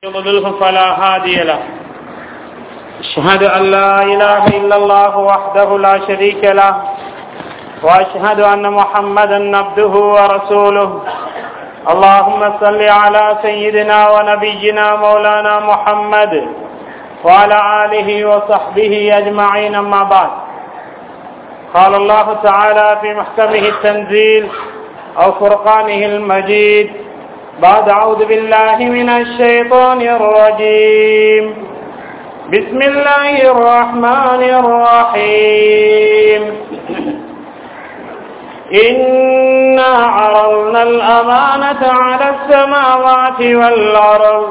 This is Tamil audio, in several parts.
يضلله فلا هادي له أشهد أن لا إله إلا الله وحده لا شريك له وأشهد أن محمدا عبده ورسوله اللهم صل على سيدنا ونبينا مولانا محمد وعلى آله وصحبه أجمعين أما بعد قال الله تعالى في محكمه التنزيل أو فرقانه المجيد بعد أعوذ بالله من الشيطان الرجيم بسم الله الرحمن الرحيم إنا عرضنا الأمانة على السماوات والأرض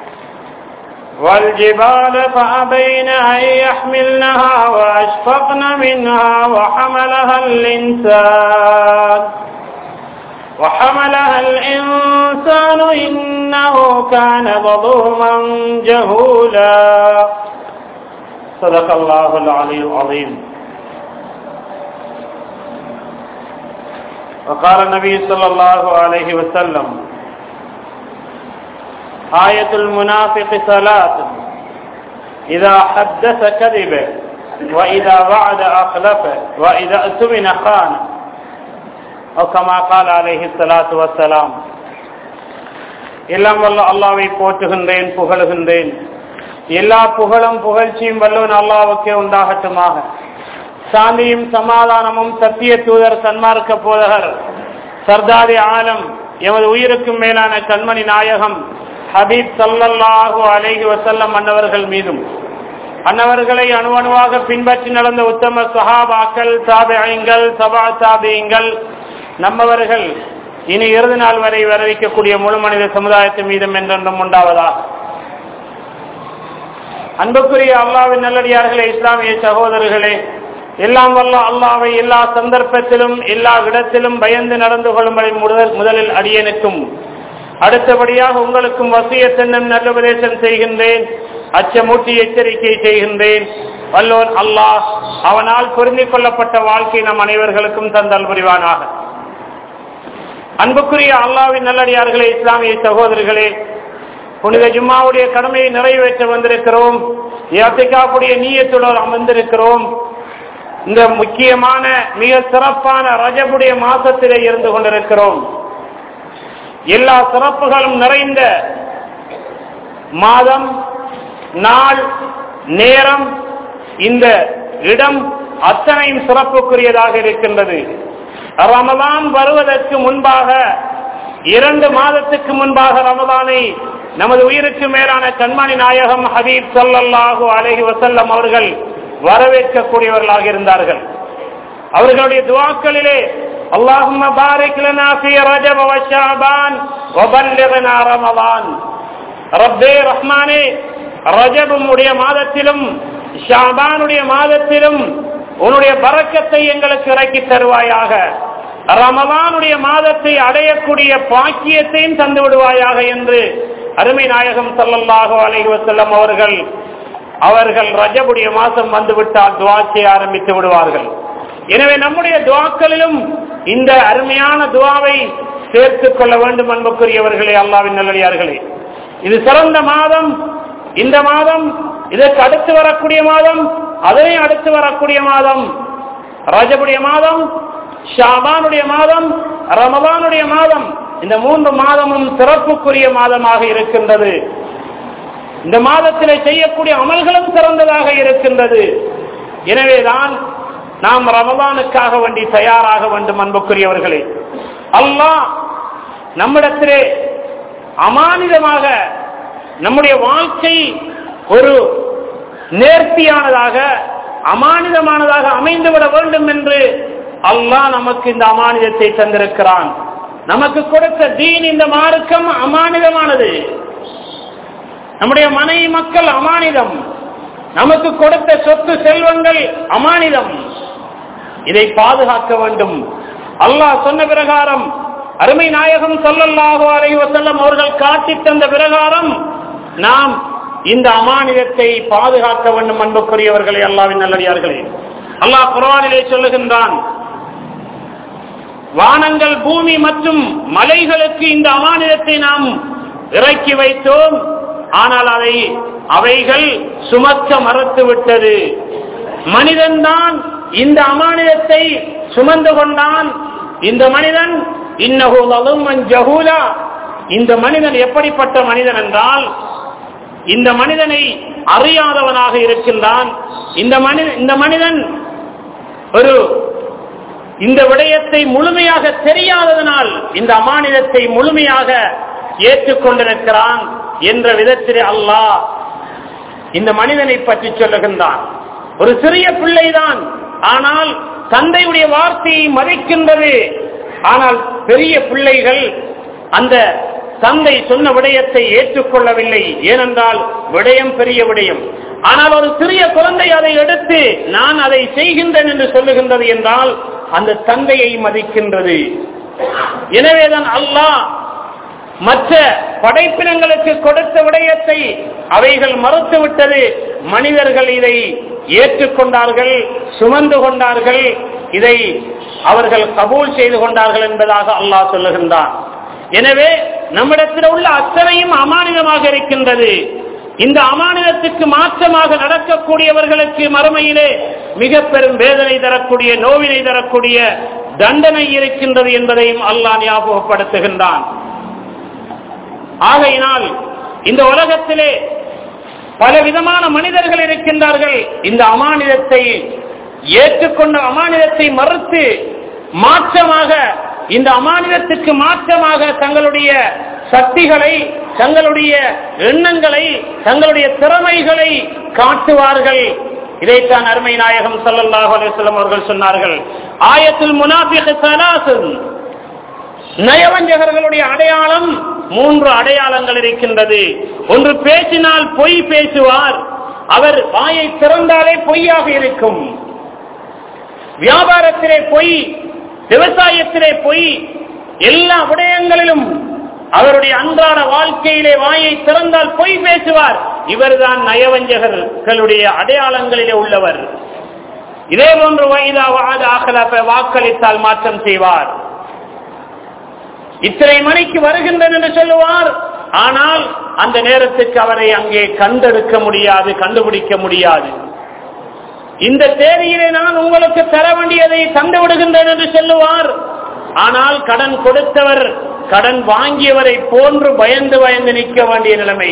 والجبال فأبين أن يحملنها وأشفقن منها وحملها الإنسان وحملها الإنسان إنه كان ظلوما جهولا صدق الله العلي العظيم وقال النبي صلى الله عليه وسلم آية المنافق ثلاث إذا حدث كذب وإذا وعد أخلف وإذا أتمن خان أو كما قال عليه الصلاة والسلام எல்லாம் வல்ல அல்லாவை போற்றுகின்றேன் புகழுகின்றேன் எல்லா புகழும் புகழ்ச்சியும் வல்லவன் அல்லாவுக்கே உண்டாகட்டுமாக சாந்தியும் சமாதானமும் சத்திய தூதர் சன்மார்க்க போதகர் சர்தாரி ஆலம் எமது உயிருக்கும் மேலான கண்மணி நாயகம் ஹபீப் சல்லல்லாஹு அலைஹி வசல்லம் அன்னவர்கள் மீதும் அன்னவர்களை அணுவணுவாக பின்பற்றி நடந்த உத்தம சஹாபாக்கள் தாபியங்கள் சபா தாபியங்கள் நம்மவர்கள் இனி இறுதி நாள் வரை வரவிக்கக்கூடிய முழு மனித சமுதாயத்தின் மீதும் என்றென்றும் உண்டாவதாக அன்புக்குரிய அல்லாவின் நல்லடியார்களே இஸ்லாமிய சகோதரர்களே எல்லாம் வல்ல அல்லாவை எல்லா சந்தர்ப்பத்திலும் எல்லா இடத்திலும் பயந்து நடந்து கொள்ளும்படி முதல் முதலில் அடியனுக்கும் அடுத்தபடியாக உங்களுக்கும் வசியத்தென்னும் நல்ல உபதேசம் செய்கின்றேன் அச்சமூட்டி எச்சரிக்கை செய்கின்றேன் வல்லோன் அல்லாஹ் அவனால் பொருந்திக் கொள்ளப்பட்ட வாழ்க்கை நம் அனைவர்களுக்கும் தந்தல் புரிவானாக அன்புக்குரிய அல்லாவின் நல்லடியார்களே இஸ்லாமிய சகோதரர்களே புனித ஜும்மாவுடைய கடமையை நிறைவேற்ற வந்திருக்கிறோம் யாத்திகாவுடைய நீயத்துடன் அமர்ந்திருக்கிறோம் இந்த முக்கியமான மிக சிறப்பான ரஜபுடைய மாசத்திலே இருந்து கொண்டிருக்கிறோம் எல்லா சிறப்புகளும் நிறைந்த மாதம் நாள் நேரம் இந்த இடம் அத்தனையும் சிறப்புக்குரியதாக இருக்கின்றது ரமதான் வருவதற்கு முன்பாக இரண்டு மாதத்துக்கு முன்பாக ரமதானை நமது உயிருக்கு மேலான கண்மணி நாயகம் ஹபீப் சல்லாஹூ அலஹி வசல்லம் அவர்கள் வரவேற்கக்கூடியவர்களாக இருந்தார்கள் அவர்களுடைய துவாக்களிலே اللهم بارك لنا في رجب وشعبان وبلغنا رمضان ரப்பே ரஹ்மானே ரஜபுடைய மாதத்திலும் ஷாபானுடைய மாதத்திலும் உன்னுடைய பறக்கத்தை எங்களுக்கு இறக்கி தருவாயாக ரமதானுடைய மாதத்தை அடையக்கூடிய பாக்கியத்தையும் தந்து விடுவாயாக என்று அருமை நாயகம் சல்லல்லாஹு அலைஹி வசல்லம் அவர்கள் அவர்கள் ரஜபுடைய மாதம் வந்துவிட்டால் துவா செய்ய ஆரம்பித்து விடுவார்கள் எனவே நம்முடைய துவாக்களிலும் இந்த அருமையான துவாவை சேர்த்துக் கொள்ள வேண்டும் அன்புக்குரியவர்களே அல்லாவின் நல்லடியார்களே இது சிறந்த மாதம் இந்த மாதம் இதற்கு அடுத்து வரக்கூடிய மாதம் அதனை அடுத்து வரக்கூடிய மாதம் ரஜபுடைய மாதம் ஷாபானுடைய மாதம் ரமபானுடைய மாதம் இந்த மூன்று மாதமும் சிறப்புக்குரிய மாதமாக இருக்கின்றது இந்த மாதத்தில் செய்யக்கூடிய அமல்களும் சிறந்ததாக இருக்கின்றது எனவேதான் நாம் ரமபானுக்காக வேண்டி தயாராக வேண்டும் அன்புக்குரியவர்களே அல்லாஹ் நம்மிடத்திலே அமானிதமாக நம்முடைய வாழ்க்கை ஒரு நேர்த்தியானதாக அமானிதமானதாக அமைந்துவிட வேண்டும் என்று அல்லாஹ் நமக்கு இந்த அமானிதத்தை தந்திருக்கிறான் நமக்கு கொடுத்த தீன் இந்த மார்க்கம் அமானிதமானது நம்முடைய மனைவி மக்கள் அமானிதம் நமக்கு கொடுத்த சொத்து செல்வங்கள் அமானிதம் இதை பாதுகாக்க வேண்டும் அல்லாஹ் சொன்ன பிரகாரம் அருமை நாயகம் சொல்லல்லாஹோ அலைஹி வசல்லம் அவர்கள் காட்டி தந்த பிரகாரம் நாம் இந்த அமானிதத்தை பாதுகாக்க வேண்டும் அன்புக்குரியவர்களே அல்லாவின் நல்லடியார்களே அல்லாஹ் குரானிலே சொல்லுகின்றான் வானங்கள் பூமி மற்றும் மலைகளுக்கு இந்த அமானிதத்தை நாம் இறக்கி வைத்தோம் ஆனால் அதை அவைகள் சுமக்க மறுத்து விட்டது மனிதன்தான் இந்த அமானிதத்தை சுமந்து கொண்டான் இந்த மனிதன் இன்னஹூலும் ஜஹூலா இந்த மனிதன் எப்படிப்பட்ட மனிதன் என்றால் இந்த மனிதனை அறியாதவனாக இருக்கின்றான் இந்த மனித இந்த மனிதன் ஒரு இந்த விடயத்தை முழுமையாக தெரியாததனால் இந்த அமானிதத்தை முழுமையாக ஏற்றுக்கொண்டிருக்கிறான் என்ற விதத்திலே அல்லாஹ் இந்த மனிதனை பற்றி சொல்லுகின்றான் ஒரு சிறிய பிள்ளைதான் ஆனால் தந்தையுடைய வார்த்தையை மதிக்கின்றது ஆனால் பெரிய பிள்ளைகள் அந்த தந்தை சொன்ன விடயத்தை ஏற்றுக்கொள்ளவில்லை ஏனென்றால் விடயம் பெரிய விடயம் ஆனால் ஒரு சிறிய குழந்தை அதை எடுத்து நான் அதை செய்கின்றேன் என்று சொல்லுகின்றது என்றால் அந்த தந்தையை மதிக்கின்றது எனவேதான் அல்லாஹ் மற்ற படைப்பினங்களுக்கு கொடுத்த விடயத்தை அவைகள் மறுத்து விட்டது மனிதர்கள் இதை ஏற்றுக்கொண்டார்கள் சுமந்து கொண்டார்கள் இதை அவர்கள் கபூல் செய்து கொண்டார்கள் என்பதாக அல்லாஹ் சொல்லுகின்றான் எனவே நம்மிடத்தில் உள்ள அத்தனையும் அமானிதமாக இருக்கின்றது இந்த அமானிதத்துக்கு மாற்றமாக நடக்கக்கூடியவர்களுக்கு மறுமையிலே மிக பெரும் வேதனை தரக்கூடிய நோவினை தரக்கூடிய தண்டனை இருக்கின்றது என்பதையும் அல்லாஹ் ஞாபகப்படுத்துகின்றான் ஆகையினால் இந்த உலகத்திலே பல விதமான மனிதர்கள் இருக்கின்றார்கள் இந்த அமானிதத்தை ஏற்றுக்கொண்ட அமானிதத்தை மறுத்து மாற்றமாக இந்த அமானிதத்துக்கு மாற்றமாக தங்களுடைய சக்திகளை தங்களுடைய எண்ணங்களை தங்களுடைய திறமைகளை காட்டுவார்கள் இதைத்தான் அருமை நாயகம் சல்லல்லாஹு அலிஸ்லாம் அவர்கள் சொன்னார்கள் ஆயத்தில் முனாபிக சலாசன் நயவஞ்சகர்களுடைய அடையாளம் மூன்று அடையாளங்கள் இருக்கின்றது ஒன்று பேசினால் பொய் பேசுவார் அவர் வாயை திறந்தாலே பொய்யாக இருக்கும் வியாபாரத்திலே பொய் விவசாயத்திலே பொய் எல்லா விடயங்களிலும் அவருடைய அன்றாட வாழ்க்கையிலே வாயை திறந்தால் பொய் பேசுவார் இவர்தான் நயவஞ்சகர்களுடைய அடையாளங்களிலே உள்ளவர் இதே போன்று வயதா வாத ஆகலப்ப வாக்களித்தால் மாற்றம் செய்வார் இத்தனை மணிக்கு வருகின்றன என்று சொல்லுவார் ஆனால் அந்த நேரத்துக்கு அவரை அங்கே கண்டெடுக்க முடியாது கண்டுபிடிக்க முடியாது இந்த தேதியிலே நான் உங்களுக்கு தர வேண்டியதை தந்து விடுகின்றேன் என்று சொல்லுவார் ஆனால் கடன் கொடுத்தவர் கடன் வாங்கியவரை போன்று பயந்து பயந்து நிற்க வேண்டிய நிலைமை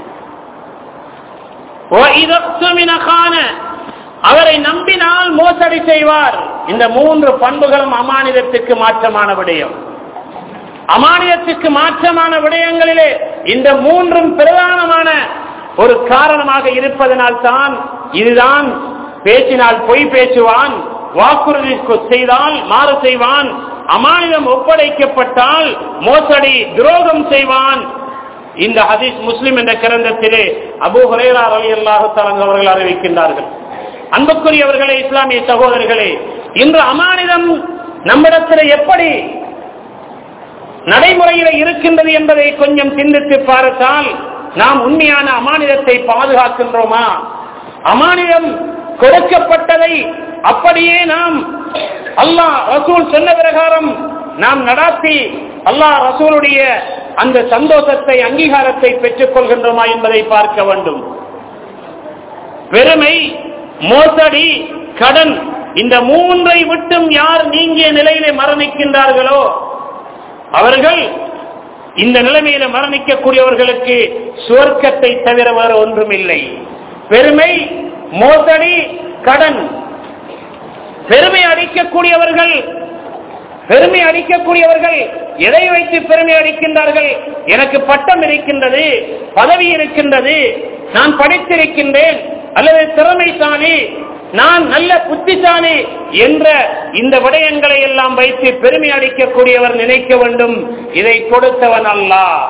அவரை நம்பினால் மோசடி செய்வார் இந்த மூன்று பண்புகளும் அமானிதத்துக்கு மாற்றமான விடயம் அமானியத்துக்கு மாற்றமான விடயங்களிலே இந்த மூன்றும் பிரதானமான ஒரு காரணமாக இருப்பதனால் தான் இதுதான் பேசினால் பொய் பேசுவான் வாக்குறுதி செய்தால் மாறு செய்வான் அமானிதம் ஒப்படைக்கப்பட்டால் மோசடி துரோகம் செய்வான் இந்த ஹதீஸ் முஸ்லிம் என்ற கிரந்தத்திலே அபு ஹுரேரா அலி அல்லாஹு அவர்கள் அறிவிக்கின்றார்கள் அன்புக்குரியவர்களே இஸ்லாமிய சகோதரர்களே இன்று அமானிதம் நம்மிடத்தில் எப்படி நடைமுறையில் இருக்கின்றது என்பதை கொஞ்சம் சிந்தித்து பார்த்தால் நாம் உண்மையான அமானிதத்தை பாதுகாக்கின்றோமா அமானிதம் கொடுக்கப்பட்டதை அப்படியே நாம் அல்லாஹ் ரசூல் சொன்ன பிரகாரம் நாம் நடாத்தி அல்லாஹ் ரசூலுடைய அந்த சந்தோஷத்தை அங்கீகாரத்தை பெற்றுக் கொள்கின்றோமா என்பதை பார்க்க வேண்டும் பெருமை மோசடி கடன் இந்த மூன்றை விட்டும் யார் நீங்கிய நிலையிலே மரணிக்கின்றார்களோ அவர்கள் இந்த நிலைமையில மரணிக்கக்கூடியவர்களுக்கு சுவர்க்கத்தை தவிர வேறு ஒன்றும் இல்லை பெருமை மோசடி கடன் பெருமை அடிக்கக்கூடியவர்கள் பெருமை அடிக்கக்கூடியவர்கள் எதை வைத்து பெருமை அடிக்கின்றார்கள் எனக்கு பட்டம் இருக்கின்றது பதவி இருக்கின்றது நான் படித்திருக்கின்றேன் அல்லது திறமைசாலி நான் நல்ல புத்திசாலி என்ற இந்த விடயங்களை எல்லாம் வைத்து பெருமை அடிக்கக்கூடியவர் நினைக்க வேண்டும் இதை கொடுத்தவன் அல்ல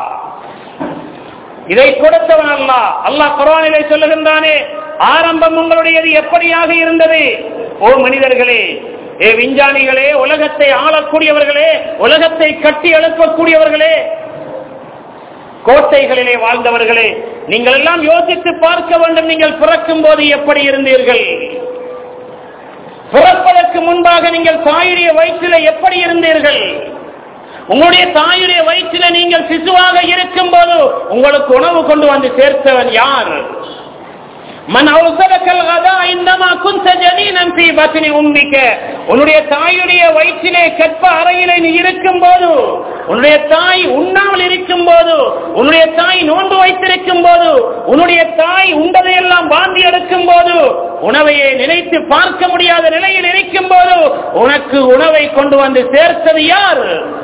இதை கொடுத்தவன் அல்ல அல்லாஹ் குரானிலே சொல்லுகின்றானே ஆரம்பம் உங்களுடையது எப்படியாக இருந்தது ஓ மனிதர்களே ஏ விஞ்ஞானிகளே உலகத்தை ஆளக்கூடியவர்களே உலகத்தை கட்டி எழுப்பக்கூடியவர்களே கோட்டைகளிலே வாழ்ந்தவர்களே நீங்கள் எல்லாம் யோசித்து பார்க்க வேண்டும் நீங்கள் பிறக்கும் போது எப்படி இருந்தீர்கள் பிறப்பதற்கு முன்பாக நீங்கள் தாயுடைய வயிற்றிலே எப்படி இருந்தீர்கள் உங்களுடைய தாயுடைய வயிற்றில நீங்கள் சிசுவாக இருக்கும் போது உங்களுக்கு உணவு கொண்டு வந்து சேர்த்தவன் யார் மன் அவுசலக்கல் கதா இந்தமா குந்த ஜனீனம் பி பத்னி உம்மிக்க உன்னுடைய தாயுடைய வயிற்றிலே கற்ப அறையிலே நீ இருக்கும் போது உன்னுடைய தாய் உண்ணாமல் இருக்கும் போது உன்னுடைய தாய் நோன்பு வைத்திருக்கும் போது உன்னுடைய தாய் உண்டதையெல்லாம் வாந்தி எடுக்கும் போது உணவையே நினைத்து பார்க்க முடியாத நிலையில் இருக்கும் போது உனக்கு உணவை கொண்டு வந்து சேர்த்தது யார்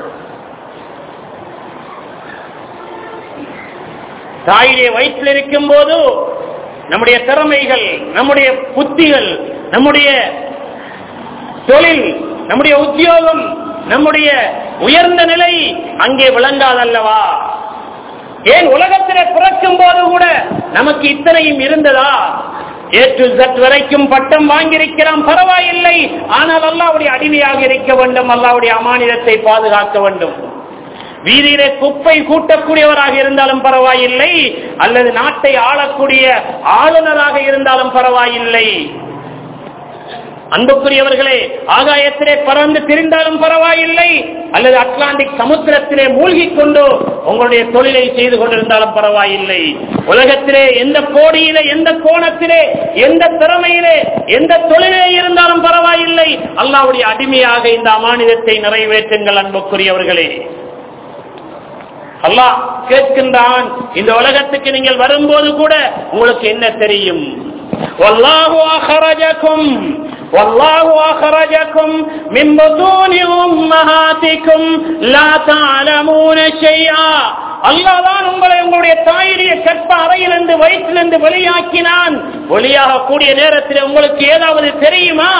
தாயுடைய வயிற்றில் இருக்கும் போது நம்முடைய திறமைகள் நம்முடைய புத்திகள் நம்முடைய தொழில் நம்முடைய உத்தியோகம் நம்முடைய உயர்ந்த நிலை அங்கே விளங்காதல்லவா ஏன் உலகத்திலே பிறக்கும் போது கூட நமக்கு இத்தனையும் இருந்ததா ஏ டு Z வரைக்கும் பட்டம் வாங்கியிருக்கிறோம் பரவாயில்லை ஆனால் அல்லாவுடைய அடிமையாக இருக்க வேண்டும் அல்லாவுடைய அமானிதத்தை பாதுகாக்க வேண்டும் வீதியிலே குப்பை கூட்டக்கூடியவராக இருந்தாலும் பரவாயில்லை அல்லது நாட்டை ஆளக்கூடிய ஆளுநராக இருந்தாலும் பரவாயில்லை அன்புக்குரியவர்களே ஆகாயத்திலே பறந்து திரிந்தாலும் பரவாயில்லை அல்லது அட்லாண்டிக் சமுத்திரத்திலே மூழ்கிக் கொண்டு உங்களுடைய தொழிலை செய்து கொண்டிருந்தாலும் பரவாயில்லை உலகத்திலே எந்த கோடியிலே எந்த கோணத்திலே எந்த திறமையிலே எந்த தொழிலே இருந்தாலும் பரவாயில்லை அல்லாவுடைய அடிமையாக இந்த அமானிதத்தை நிறைவேற்றுங்கள் அன்புக்குரியவர்களே அல்லாஹ் கேட்கின்றான் இந்த உலகத்துக்கு நீங்கள் வரும்போது கூட உங்களுக்கு என்ன தெரியும் والله أخرجكم والله أخرجكم من بطون أمهاتكم لا تعلمون شيئا அல்லாஹ் தான் உங்களை உங்களுடைய தாயுடைய கற்ப அறையிலிருந்து வயிற்றிலிருந்து வெளியாக்கினான் வெளியாக கூடிய நேரத்தில் உங்களுக்கு ஏதாவது தெரியுமா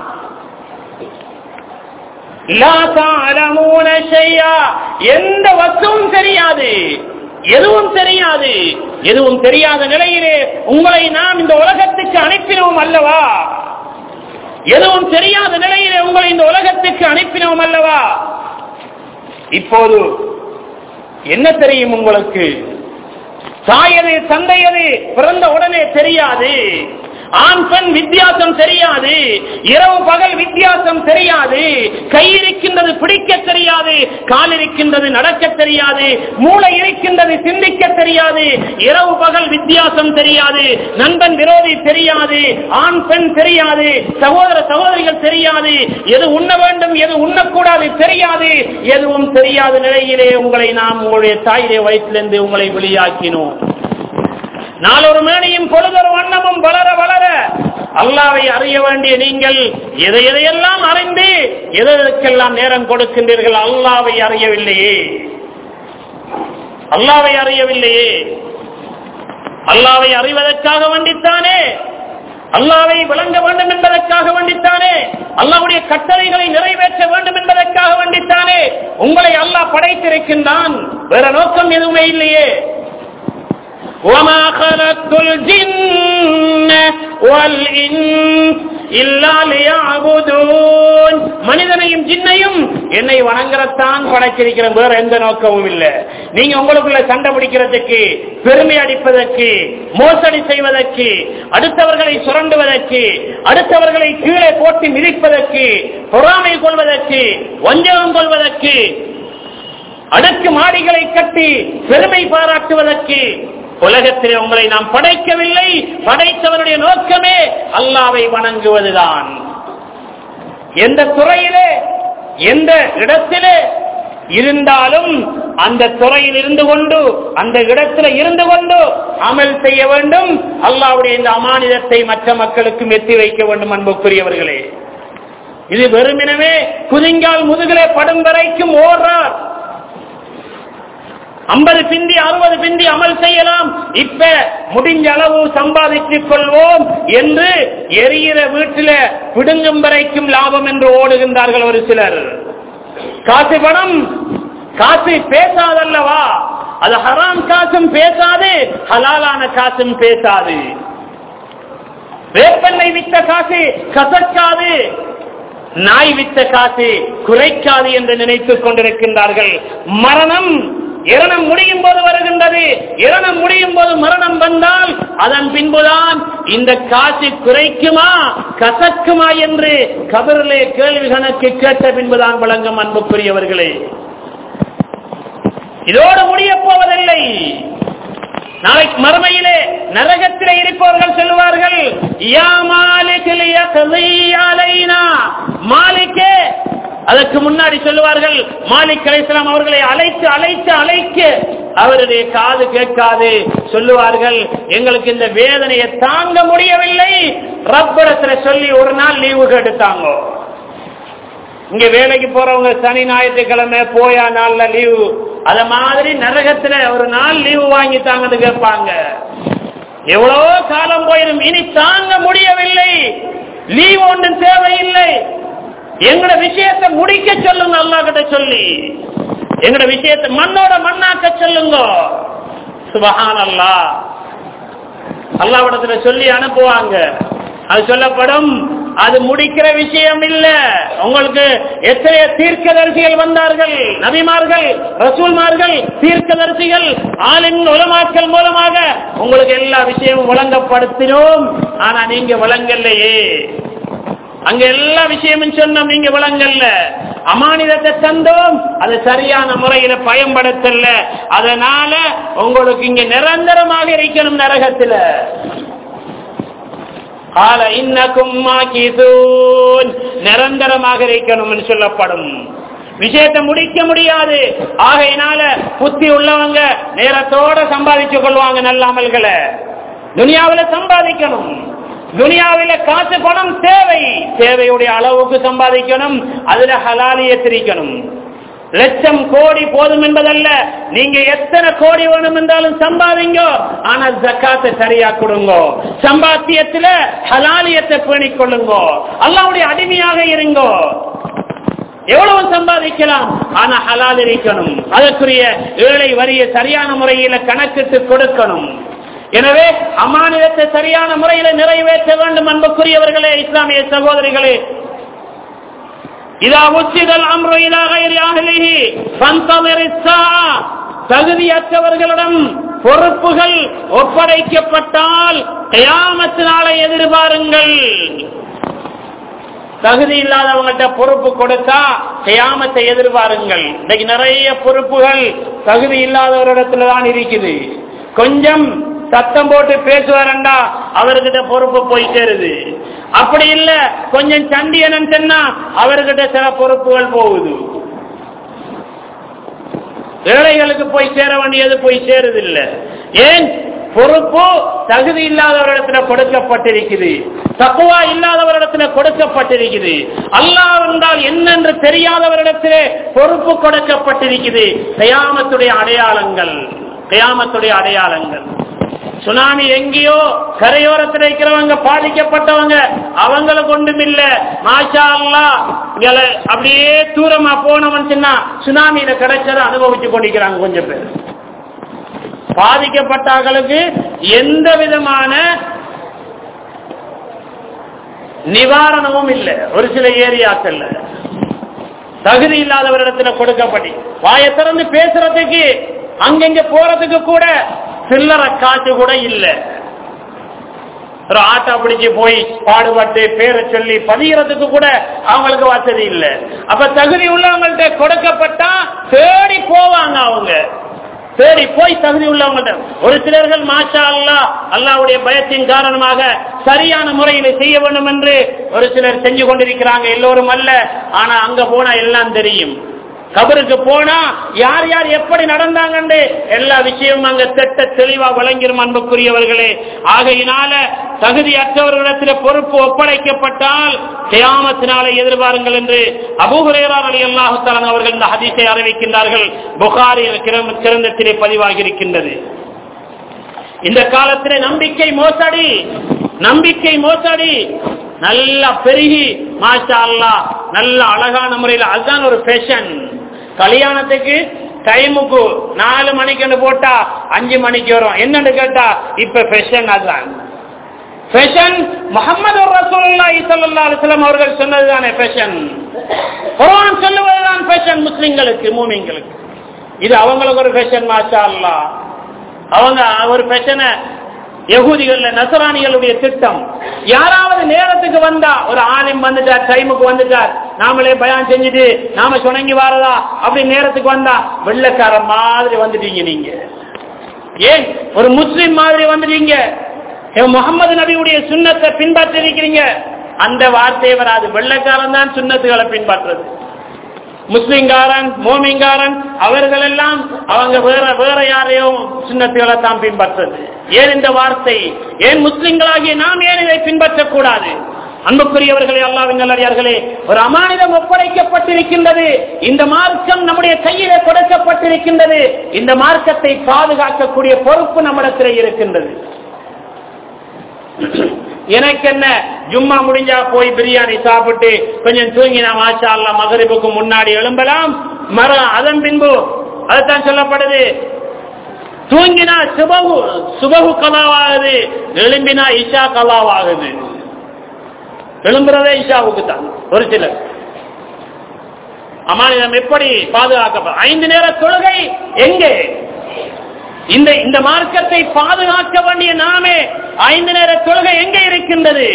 லா தஅலமூன ஷையா எந்த வஸ்துவும் தெரியாது எதுவும் தெரியாது எதுவும் தெரியாத நிலையிலே உங்களை நாம் இந்த உலகத்துக்கு அனுப்பினோம் அல்லவா எதுவும் தெரியாத நிலையிலே உங்களை இந்த உலகத்துக்கு அனுப்பினோம் அல்லவா இப்போது என்ன தெரியும் உங்களுக்கு தாயது தந்தையது பிறந்த உடனே தெரியாது ஆண் பெண் வித்தியாசம் தெரியாது இரவு பகல் வித்தியாசம் தெரியாது கை இருக்கின்றது பிடிக்க தெரியாது கால் இருக்கின்றது நடக்க தெரியாது மூளை இருக்கின்றது சிந்திக்க தெரியாது இரவு பகல் வித்தியாசம் தெரியாது நண்பன் விரோதி தெரியாது ஆண் பெண் தெரியாது சகோதர சகோதரிகள் தெரியாது எது உண்ண வேண்டும் எது உண்ணக்கூடாது தெரியாது எதுவும் தெரியாத நிலையிலே உங்களை நாம் உங்களுடைய தாயிலே வயிற்றிலிருந்து உங்களை வெளியாக்கினோம் நாளொரு மேனியும் பொழுதொரு வண்ணமும் வளர வளர அல்லாவை அறிய வேண்டிய நீங்கள் எதை எதையெல்லாம் அறிந்து எதற்கெல்லாம் நேரம் கொடுக்கின்றீர்கள் அல்லாவை அறியவில்லையே அல்லாவை அறியவில்லையே அல்லாவை அறிவதற்காக வேண்டித்தானே அல்லாவை விளங்க வேண்டும் என்பதற்காக வேண்டித்தானே அல்லாவுடைய கட்டளைகளை நிறைவேற்ற வேண்டும் என்பதற்காக வேண்டித்தானே உங்களை அல்லாஹ் படைத்திருக்கின்றான் வேற நோக்கம் எதுவுமே இல்லையே وما خلقت الجن والإنس إلا ليعبدون மனிதனையும் ஜின்னையும் என்னை வணங்குறத்தான் படைச்சிருக்கிறேன் வேற எந்த நோக்கமும் இல்லை நீங்க உங்களுக்குள்ள சண்டை பிடிக்கிறதுக்கு பெருமை அடிப்பதற்கு மோசடி செய்வதற்கு அடுத்தவர்களை சுரண்டுவதற்கு அடுத்தவர்களை கீழே போட்டு மிதிப்பதற்கு பொறாமை கொள்வதற்கு வஞ்சகம் கொள்வதற்கு அடுக்கு மாடிகளை கட்டி பெருமை பாராட்டுவதற்கு உலகத்திலே உங்களை நாம் படைக்கவில்லை படைத்தவனுடைய நோக்கமே அல்லாவை வணங்குவதுதான் எந்த துறையிலே எந்த இடத்திலே இருந்தாலும் அந்த துறையில் இருந்து கொண்டு அந்த இடத்துல இருந்து கொண்டு அமல் செய்ய வேண்டும் அல்லாவுடைய இந்த அமானிதத்தை மற்ற மக்களுக்கும் எத்தி வைக்க வேண்டும் அன்புக்குரியவர்களே இது வெறுமினவே குதிங்கால் முதுகிலே படும் வரைக்கும் ஓடுறார் ஐம்பது பிந்தி அறுபது பிந்தி அமல் செய்யலாம் இப்ப முடிஞ்ச அளவு சம்பாதித்துக் கொள்வோம் என்று எரியிற வீட்டில பிடுங்கும் வரைக்கும் லாபம் என்று ஓடுகின்றார்கள் ஒரு சிலர் காசு பணம் காசு பேசாதல்லவா அது ஹராம் காசும் பேசாது ஹலாலான காசும் பேசாது வேப்பெண்ணெய் வித்த காசு கசக்காது நாய் வித்த காசு குறைக்காது என்று நினைத்துக் கொண்டிருக்கின்றார்கள் மரணம் இரணம் முடியும் போது வருகின்றது இரணம் முடியும் போது மரணம் வந்தால் அதன் பின்புதான் இந்த காசு குறைக்குமா கசக்குமா என்று கபரிலே கேள்வி கணக்கு கேட்ட பின்புதான் வழங்கும் அன்புக்குரியவர்களே இதோடு முடிய போவதில்லை நாளைக்கு மறுமையிலே நரகத்திலே இருப்பவர்கள் சொல்லுவார்கள் யா மாலிகில் யக்தி அலைனா மாலிக்கே அதற்கு முன்னாடி சொல்லுவார்கள் மாலிக் அலைஹிஸ்ஸலாம் அவர்களை அழைத்து அழைத்து அழைக்க அவருடைய காது கேட்காது சொல்லுவார்கள் எங்களுக்கு இந்த வேதனையை தாங்க முடியவில்லை ரப்படத்துல சொல்லி ஒரு நாள் லீவு கேட்டுத்தாங்க இங்க வேலைக்கு போறவங்க சனி ஞாயிற்றுக்கிழமை போயா நாள்ல லீவு அத மாதிரி நரகத்துல ஒரு நாள் லீவு வாங்கி தாங்கன்னு கேட்பாங்க எவ்வளவோ காலம் போயிடும் இனி தாங்க முடியவில்லை லீவ் ஒன்றும் தேவையில்லை எங்கட விஷயத்தை முடிக்க சொல்லுங்க அல்லா கிட்ட சொல்லி எங்கட விஷயத்தை மண்ணோட மண்ணாக்க சொல்லுங்க சுபஹான் அல்லா அல்லாவிடத்துல சொல்லி அனுப்புவாங்க அது சொல்லப்படும் அது முடிக்கிற விஷயம் இல்ல உங்களுக்கு எத்தனைய தீர்க்கதரிசிகள் வந்தார்கள் நபிமார்கள் ரசூல்மார்கள் தீர்க்கதரிசிகள் ஆளின் உலமாக்கள் மூலமாக உங்களுக்கு எல்லா விஷயமும் வழங்கப்படுத்தினோம் ஆனா நீங்க வழங்கலையே அங்க எல்லா விஷயமும் சொன்னோம் நீங்க விளங்கல்ல அமானிதத்தை தந்தோம் அது சரியான முறையில பயன்படுத்தல அதனால உங்களுக்கு இங்க நிரந்தரமாக இருக்கணும் நரகத்துல கால இன்னக்கும் மாக்கிசூன் நிரந்தரமாக இருக்கணும் சொல்லப்படும் விஷயத்தை முடிக்க முடியாது ஆகையினால புத்தி உள்ளவங்க நேரத்தோட சம்பாதிச்சு கொள்வாங்க நல்ல அமல்களை துனியாவில சம்பாதிக்கணும் துனியாவில காசு பணம் தேவை தேவையுடைய அளவுக்கு சம்பாதிக்கணும் அதுல ஹலாலிய திரிக்கணும் லட்சம் கோடி போதும் என்பதல்ல நீங்க எத்தனை கோடி வேணும் என்றாலும் சம்பாதிங்க ஆனா ஜக்காத்தை சரியா கொடுங்க சம்பாத்தியத்துல ஹலாலியத்தை பேணிக் கொள்ளுங்க அல்லாவுடைய அடிமையாக இருங்கோ எவ்வளவு சம்பாதிக்கலாம் ஆனா ஹலால் இருக்கணும் அதற்குரிய ஏழை வரிய சரியான முறையில கணக்கிட்டு கொடுக்கணும் எனவே அமானிதத்தை சரியான முறையில நிறைவேற்ற வேண்டும் அன்புக்குரியவர்களே இஸ்லாமிய சகோதரிகளே இதா உச்சிதல் அம்ரு இதா கைரி அகலிஹி பந்தமிரிசா தகுதியற்றவர்களிடம் பொறுப்புகள் ஒப்படைக்கப்பட்டால் கயாமத்து நாளை எதிர்பாருங்கள் தகுதி இல்லாதவங்கள்ட்ட பொறுப்பு கொடுத்தா கயாமத்தை எதிர்பாருங்கள் இன்னைக்கு நிறைய பொறுப்புகள் தகுதி இல்லாதவரிடத்துல தான் இருக்குது கொஞ்சம் சத்தம் போட்டு பேசுவாரண்டா அவர்கிட்ட பொறுப்பு போய் சேருது அப்படி இல்ல கொஞ்சம் சண்டியனன் சொன்னா அவர்கிட்ட சில பொறுப்புகள் போகுது ஏழைகளுக்கு போய் சேர வேண்டியது போய் சேருது இல்ல ஏன் பொறுப்பு தகுதி இல்லாதவரிடத்துல கொடுக்கப்பட்டிருக்குது தக்குவா இல்லாதவரிடத்துல கொடுக்கப்பட்டிருக்குது அல்லாஹ் என்றால் என்னென்று தெரியாதவரிடத்திலே பொறுப்பு கொடுக்கப்பட்டிருக்குது கயாமத்துடைய அடையாளங்கள் கயாமத்துடைய அடையாளங்கள் சுனாமி எங்கேயோ கரையோரத்தில் இருக்கிறவங்க பாதிக்கப்பட்டவங்க அவங்களுக்கு ஒன்றும் இல்ல மாஷா அல்லா அப்படியே தூரமா போனவன் சொன்னா சுனாமியில கிடைச்சதை அனுபவிச்சு கொண்டிருக்கிறாங்க கொஞ்சம் பேர் பாதிக்கப்பட்டவர்களுக்கு எந்த விதமான நிவாரணமும் இல்லை ஒரு சில ஏரியாக்கள்ல தகுதி இல்லாதவரிடத்துல கொடுக்கப்படி வாயை திறந்து பேசுறதுக்கு அங்கங்க போறதுக்கு கூட சில்லற காசு கூட இல்ல ஒரு ஆட்டோ பிடிச்சு போய் பாடுபட்டு பேரை சொல்லி பதிகிறதுக்கு கூட அவங்களுக்கு வசதி இல்ல அப்ப தகுதி உள்ளவங்கள்ட்ட கொடுக்கப்பட்டா தேடி போவாங்க அவங்க தேடி போய் தகுதி உள்ளவங்கள்ட்ட ஒரு சிலர்கள் மாஷா அல்லா அல்லாவுடைய பயத்தின் காரணமாக சரியான முறையில் செய்ய வேண்டும் என்று ஒரு சிலர் செஞ்சு கொண்டிருக்கிறாங்க எல்லோரும் அல்ல ஆனா அங்க போனா எல்லாம் தெரியும் கபருக்கு போனா யார் யார் எப்படி நடந்தாங்கன்னு எல்லா விஷயமும் அங்க திட்ட தெளிவா வழங்கிடும் அன்புக்குரியவர்களே ஆகையினால தகுதியற்றவர்களிடத்தில் பொறுப்பு ஒப்படைக்கப்பட்டால் கியாமத்தினாலே எதிர்பாருங்கள் என்று அபூஹுரேரார் அலி அல்லாஹுத்தாலன் அவர்கள் இந்த ஹதீஸை அறிவிக்கின்றார்கள் புகாரி கிரந்தத்திலே பதிவாகி இருக்கின்றது இந்த காலத்திலே நம்பிக்கை மோசடி நம்பிக்கை மோசடி நல்லா பெருகி மாஷா அல்லா நல்ல அழகான முறையில் அதுதான் ஒரு ஃபேஷன் கல்யாணத்துக்கு டைமுக்கு நாலு மணிக்கு போட்டா அஞ்சு மணிக்கு வரும் என்னன்னு கேட்டா இப்ப ஃபேஷன் அதுதான் ஃபேஷன் முகமது ரசூலுல்லாஹி ஸல்லல்லாஹு அலைஹி வஸல்லம் அவர்கள் சொன்னதுதானே ஃபேஷன் குர்ஆன் சொல்லுவதுதான் ஃபேஷன் முஸ்லிம்களுக்கு மூமின்களுக்கு இது அவங்களுக்கு ஒரு ஃபேஷன் மாஷா அல்லா அவங்க ஒரு ஃபேஷனை யகூதிகள்ல நசராணிகளுடைய திட்டம் யாராவது நேரத்துக்கு வந்தா ஒரு ஆலிம் வந்துட்டார் டைமுக்கு வந்துட்டார் நாமளே பயான் செஞ்சுட்டு நாம சுணங்கி வாரதா அப்படி நேரத்துக்கு வந்தா வெள்ளக்கார மாதிரி வந்துட்டீங்க நீங்க ஏன் ஒரு முஸ்லிம் மாதிரி வந்துட்டீங்க முகமது நபியுடைய சுண்ணத்தை பின்பற்றி இருக்கிறீங்க அந்த வார்த்தையை வராது வெள்ளக்காரன் தான் சுண்ணத்துகளை பின்பற்றுறது முஸ்லிம்காரன் மோமிங்காரன் அவர்கள் எல்லாம் அவங்க வேற வேற யாரையும் சுண்ணத்துகளை தான் பின்பற்றுறது ஏன் இந்த வார்த்தை ஏன் முஸ்லிம்களாகிய நாம் ஏன் இதை பின்பற்றக்கூடாது அன்புக்குரியவர்களே அல்லாவின் நல்லடியார்களே ஒரு அமானிதம் ஒப்படைக்கப்பட்டிருக்கின்றது இந்த மார்க்கம் நம்முடைய கையிலே கொடுக்கப்பட்டிருக்கின்றது இந்த மார்க்கத்தை பாதுகாக்கக்கூடிய பொறுப்பு நம்மிடத்தில் இருக்கின்றது எனக்கு என்ன ஜும்மா முடிஞ்சா போய் பிரியாணி சாப்பிட்டு கொஞ்சம் தூங்கினா மாஷா அல்லா மகரிபுக்கு முன்னாடி எழும்பலாம் மர அதன் பின்பு அதுதான் சொல்லப்படுது தூங்கினா சுபகு சுபகு கலாவாகுது எழும்பினா இஷா கலாவாகுது எழும்புறதே இஷாவுக்கு தான் ஒரு சிலர் அமானிதம் எப்படி பாதுகாக்கப்படும் ஐந்து நேர தொழுகை எங்கே இந்த இந்த மார்க்கத்தை பாதுகாக்க வேண்டிய நாமே ஐந்து நேர தொழுகை எங்க இருக்கின்றது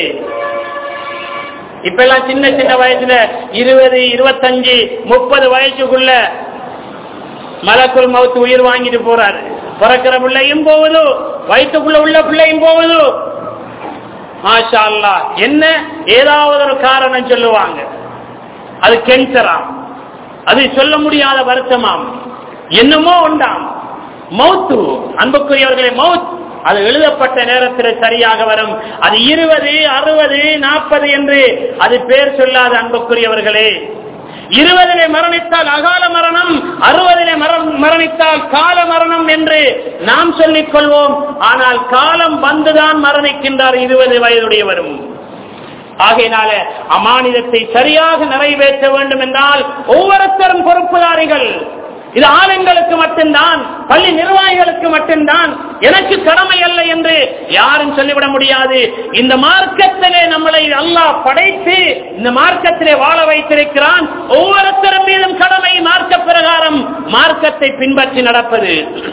இப்ப எல்லாம் சின்ன சின்ன வயசுல இருபது இருபத்தஞ்சு முப்பது வயசுக்குள்ள மலக்குள் மவுத்து உயிர் வாங்கிட்டு போறாரு பிறக்கிற பிள்ளையும் போகுது வயிற்றுக்குள்ள உள்ள பிள்ளையும் போகுது மாஷா அல்லா என்ன ஏதாவது ஒரு காரணம் சொல்லுவாங்க அது கேன்சராம் அது சொல்ல முடியாத வருத்தமாம் என்னமோ உண்டாம் மௌத்து அன்புக்குரியவர்களே மவுத் அது எழுதப்பட்ட நேரத்தில் சரியாக வரும் அது இருபது அறுபது நாற்பது என்று அது பேர் சொல்லாத அன்புக்குரியவர்களே இருபதிலே மரணித்தால் அகால மரணம் அறுபதிலே மரணித்தால் கால மரணம் என்று நாம் சொல்லிக் கொள்வோம் ஆனால் காலம் வந்துதான் மரணிக்கின்றார் இருபது வயதுடையவரும் ஆகையினால அமானிதத்தை சரியாக நிறைவேற்ற வேண்டும் என்றால் ஒவ்வொருத்தரும் பொறுப்புதாரிகள் இது ஆளுங்களுக்கு மட்டும்தான் பள்ளி நிர்வாகிகளுக்கு மட்டும்தான் எனக்கு கடமை அல்ல என்று யாரும் சொல்லிவிட முடியாது இந்த மார்க்கத்திலே நம்மளை அல்லாஹ் படைத்து இந்த மார்க்கத்திலே வாழ வைத்திருக்கிறான் ஒவ்வொருத்தரும் மீதும் கடமை மார்க்க பிரகாரம் மார்க்கத்தை பின்பற்றி நடப்பது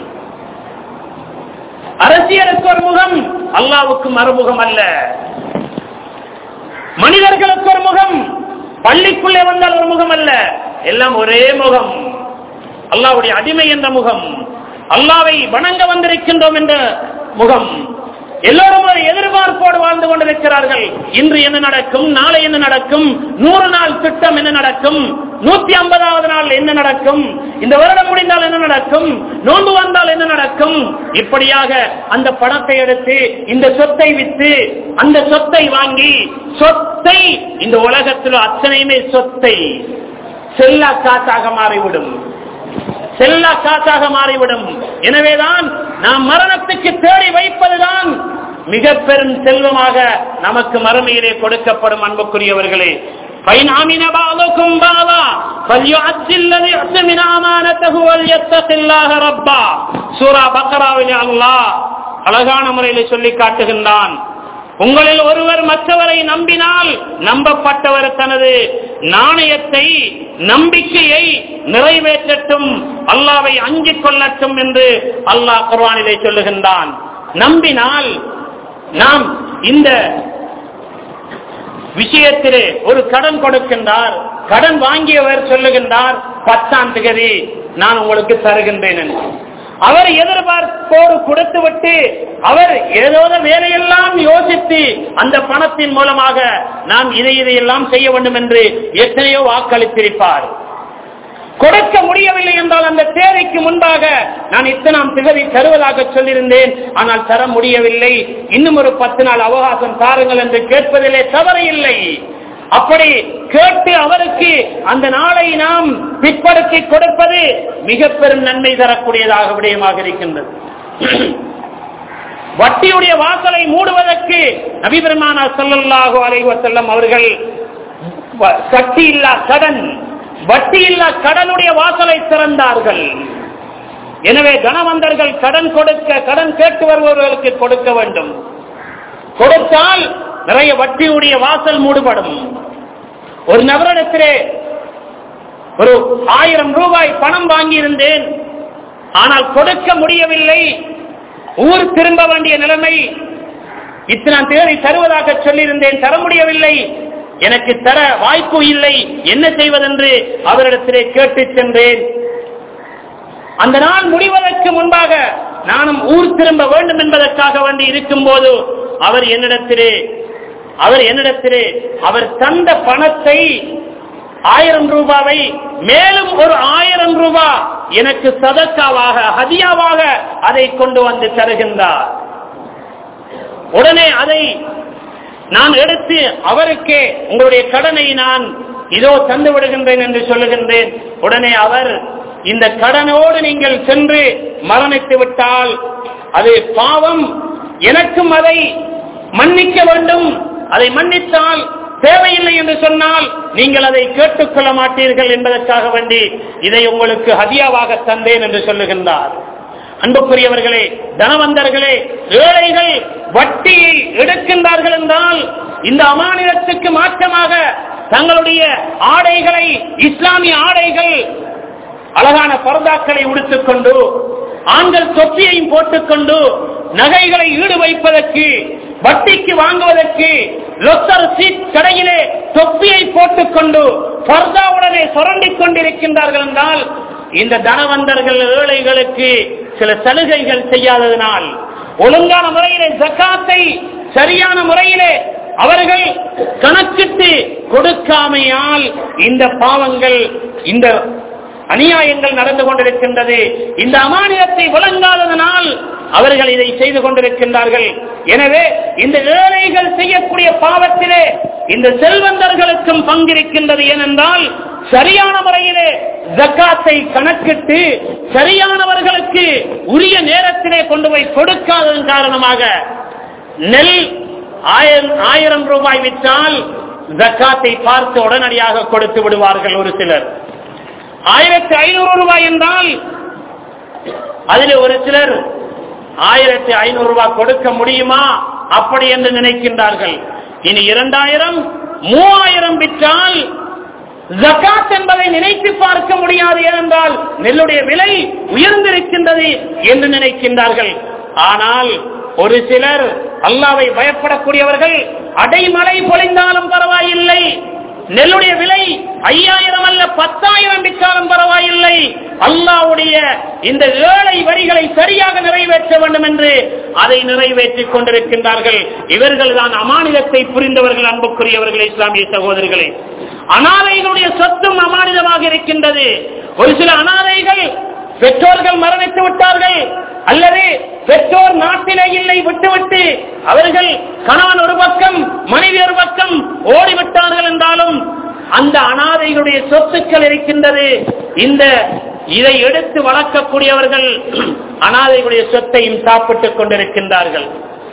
அரசியலுக்கு ஒரு முகம் அல்லாவுக்கு மறுமுகம் அல்ல மனிதர்களுக்கு ஒரு முகம் பள்ளிக்குள்ளே வந்தால் ஒரு முகம் அல்ல எல்லாம் ஒரே முகம் அல்லாவுடைய அடிமை என்ற முகம் அல்லாவை வணங்க வந்திருக்கின்றோம் என்ற முகம் எல்லோரும் ஒரு எதிர்பார்ப்போடு வாழ்ந்து கொண்டிருக்கிறார்கள் இன்று என்ன நடக்கும் நாளை என்ன நடக்கும் நூறு நாள் திட்டம் என்ன நடக்கும் நூத்தி ஐம்பதாவது நாள் என்ன நடக்கும் இந்த வருடம் முடிந்தால் என்ன நடக்கும் நோன்பு வந்தால் என்ன நடக்கும் இப்படியாக அந்த பணத்தை எடுத்து இந்த சொத்தை வித்து அந்த சொத்தை வாங்கி சொத்தை இந்த உலகத்தில் அத்தனையுமே சொத்தை செல்லா காத்தாக மாறிவிடும் செல்லா காசாக மாறிவிடும் எனவேதான் நாம் மரணத்துக்கு தேடி வைப்பதுதான் மிக பெரும் செல்வமாக நமக்கு மறுமையிலே கொடுக்கப்படும் அன்புக்குரியவர்களே فإن بعضكم بعضا فليؤدي الذي اؤتمن أمانته وليتق الله ربا சூரா பக்கராவிலே அல்லாஹ் அழகான முறையில் சொல்லி காட்டுகின்றான் உங்களில் ஒருவர் மற்றவரை நம்பினால் நம்பப்பட்டவர் தனது நாணயத்தை நம்பிக்கையை நிறைவேற்றட்டும் அல்லாவை அஞ்சிக் கொள்ளட்டும் என்று அல்லாஹ் குர்வானிலே சொல்லுகின்றான் நம்பினால் நாம் இந்த விஷயத்திலே ஒரு கடன் கொடுக்கின்றார் கடன் வாங்கியவர் சொல்லுகின்றார் பத்தாம் திகதி நான் உங்களுக்கு தருகின்றேன் என்று அவர் எதிர்பார்ப்போடு கொடுத்து விட்டு அவர் ஏதோ வேலையெல்லாம் யோசித்து அந்த பணத்தின் மூலமாக நாம் இதை இதையெல்லாம் செய்ய வேண்டும் என்று எத்தனையோ வாக்களித்திருப்பார் கொடுக்க முடியவில்லை என்றால் அந்த தேவைக்கு முன்பாக நான் இத்தனாம் திகதி தருவதாக சொல்லியிருந்தேன் ஆனால் தர முடியவில்லை இன்னும் ஒரு பத்து நாள் அவகாசம் தாருங்கள் என்று கேட்பதிலே தவறு இல்லை அப்படி கேட்டு அவருக்கு அந்த நாளை நாம் பிற்படுத்தி கொடுப்பது மிக பெரும் நன்மை தரக்கூடியதாக விடயமாக இருக்கின்றது வட்டியுடைய வாசலை மூடுவதற்கு நபிபெருமானா சொல்லல்லாஹு அலைவசல்லம் அவர்கள் கட்டி இல்லா கடன் வட்டி இல்லா கடனுடைய வாசலை திறந்தார்கள் எனவே கணவந்தர்கள் கடன் கொடுக்க கடன் கேட்டு வருபவர்களுக்கு கொடுக்க வேண்டும் கொடுத்தால் நிறைய வட்டியுடைய வாசல் மூடுபடும் ஒரு நபரிடத்திலே ஒரு ஆயிரம் ரூபாய் பணம் வாங்கியிருந்தேன் ஆனால் கொடுக்க முடியவில்லை ஊர் திரும்ப வேண்டிய நிலைமை இத்தனை தேதி தருவதாக சொல்லியிருந்தேன் தர முடியவில்லை எனக்கு தர வாய்ப்பு இல்லை என்ன செய்வதென்று அவரிடத்திலே கேட்டு சென்றேன் அந்த நாள் முடிவதற்கு முன்பாக நானும் ஊர் திரும்ப வேண்டும் என்பதற்காக வேண்டி இருக்கும் போது அவர் என்னிடத்திலே அவர் என்னிடத்திலே அவர் தந்த பணத்தை ஆயிரம் ரூபாவை மேலும் ஒரு ஆயிரம் ரூபாய் எனக்கு சதக்காவாக ஹதியாவாக அதை கொண்டு வந்து தருகின்றார் உடனே அதை நான் எடுத்து அவருக்கே உங்களுடைய கடனை நான் இதோ தந்து விடுகின்றேன் என்று சொல்லுகின்றேன் உடனே அவர் இந்த கடனோடு நீங்கள் சென்று மரணித்து விட்டால் அது பாவம் எனக்கும் அதை மன்னிக்க வேண்டும் அதை மன்னித்தால் தேவையில்லை என்று சொன்னால் நீங்கள் அதை கேட்டுக்கொள்ள மாட்டீர்கள் என்பதற்காக வேண்டி இதை உங்களுக்கு ஹதியாவாக தந்தேன் என்று சொல்லுகின்றார் அன்புக்குரியவர்களே தனவந்தர்களே ஏழைகள் வட்டியை எடுக்கின்றார்கள் என்றால் இந்த அமானிதத்துக்கு மாற்றமாக தங்களுடைய ஆடைகளை இஸ்லாமிய ஆடைகள் அழகான பரதாக்களை உடுத்துக் கொண்டு ஆண்கள் தொப்பியையும் போட்டுக்கொண்டு நகைகளை ஈடு வைப்பதற்கு வட்டிக்கு வாங்குவதற்கு லொத்தர் சீட் கடையிலே தொப்பியை போட்டுக்கொண்டு பர்தாவுடனே சுரண்டிக் கொண்டிருக்கின்றார்கள் என்றால் இந்த தனவந்தர்கள் ஏழைகளுக்கு சில சலுகைகள் செய்யாததனால் ஒழுங்கான முறையிலே ஜக்காத்தை சரியான முறையிலே அவர்கள் கணக்கிட்டு கொடுக்காமையால் இந்த பாவங்கள் இந்த அநியாயங்கள் நடந்து கொண்டிருக்கின்றது இந்த அமானியத்தை விளங்காததனால் அவர்கள் இதை செய்து கொண்டிருக்கின்றார்கள் எனவே இந்த ஏழைகள் செய்யக்கூடிய பாவத்திலே இந்த செல்வந்தர்களுக்கும் பங்கிருக்கின்றது ஏனென்றால் சரியான முறையிலே ஜக்காத்தை கணக்கிட்டு சரியானவர்களுக்கு உரிய நேரத்திலே கொண்டு போய் கொடுக்காததன் காரணமாக நெல் ஆயிரம் ஆயிரம் ரூபாய் விற்றால் ஜக்காத்தை பார்த்து உடனடியாக கொடுத்து விடுவார்கள் ஒரு சிலர் ஆயிரத்தி ஐநூறு ரூபாய் என்றால் அதில் ஒரு சிலர் ஆயிரத்தி ஐநூறு ரூபாய் கொடுக்க முடியுமா அப்படி என்று நினைக்கின்றார்கள் இனி இரண்டாயிரம் மூவாயிரம் விற்றால் ஜகாத் என்பதை நினைத்து பார்க்க முடியாது ஏனென்றால் நெல்லுடைய விலை உயர்ந்திருக்கின்றது என்று நினைக்கின்றார்கள் ஆனால் ஒரு சிலர் அல்லாவை பயப்படக்கூடியவர்கள் அடைமழை பொழிந்தாலும் பரவாயில்லை நெல்லுடைய விலை ஐயாயிரம் அல்ல பத்தாயிரம் விற்றாலும் பரவாயில்லை அல்லாவுடைய இந்த ஏழை வரிகளை சரியாக நிறைவேற்ற வேண்டும் என்று அதை நிறைவேற்றிக் கொண்டிருக்கின்றார்கள் இவர்கள் தான் அமானிதத்தை புரிந்தவர்கள் அன்புக்குரியவர்கள் இஸ்லாமிய சகோதரர்களே அனாதைகளுடைய சொத்தும் அமானிதமாக இருக்கின்றது ஒரு சில அனாதைகள் பெற்றோர்கள் மரணித்து விட்டார்கள் அல்லது பெற்றோர் நாட்டிலே இல்லை விட்டுவிட்டு அவர்கள் கணவன் ஒரு பக்கம் மனைவி ஒரு பக்கம் ஓடிவிட்டார்கள் என்றாலும் அந்த அனாதைகளுடைய சொத்துக்கள் இருக்கின்றது இந்த இதை எடுத்து வளர்க்கக்கூடியவர்கள் அனாதைகளுடைய சொத்தையும் சாப்பிட்டுக் கொண்டிருக்கின்றார்கள்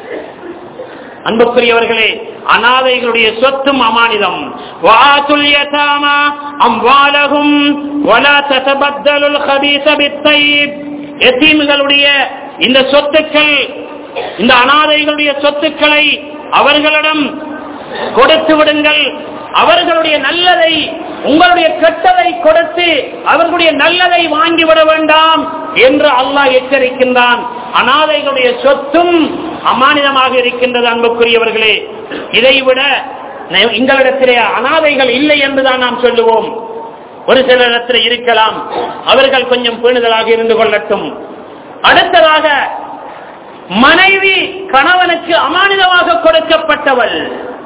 அன்புக்குரியவர்களே அனாதைகளுடைய சொத்தும் அமானிதம் வாத்துல் யதாமா அம்வாலகும் வலா ததபத்தலுல் கபீஸ பித்தய்யிப் எத்தீம்களுடைய இந்த சொத்துக்கள் இந்த அனாதைகளுடைய சொத்துக்களை அவர்களிடம் கொடுத்து விடுங்கள் அவர்களுடைய நல்லதை உங்களுடைய கெட்டதை கொடுத்து அவர்களுடைய நல்லதை வாங்கிவிட வேண்டாம் என்று அல்லாஹ் எச்சரிக்கின்றான் அனாதைகளுடைய சொத்தும் அமானிதமாக இருக்கின்றது அன்புக்குரியவர்களே இதைவிட எங்களிடத்திலே அனாதைகள் இல்லை என்றுதான் நாம் சொல்லுவோம் ஒரு சிலரிடத்தில் இருக்கலாம் அவர்கள் கொஞ்சம் பேணுதலாக இருந்து கொள்ளட்டும் அடுத்ததாக மனைவி கணவனுக்கு அமானிதமாக கொடுக்கப்பட்டவள்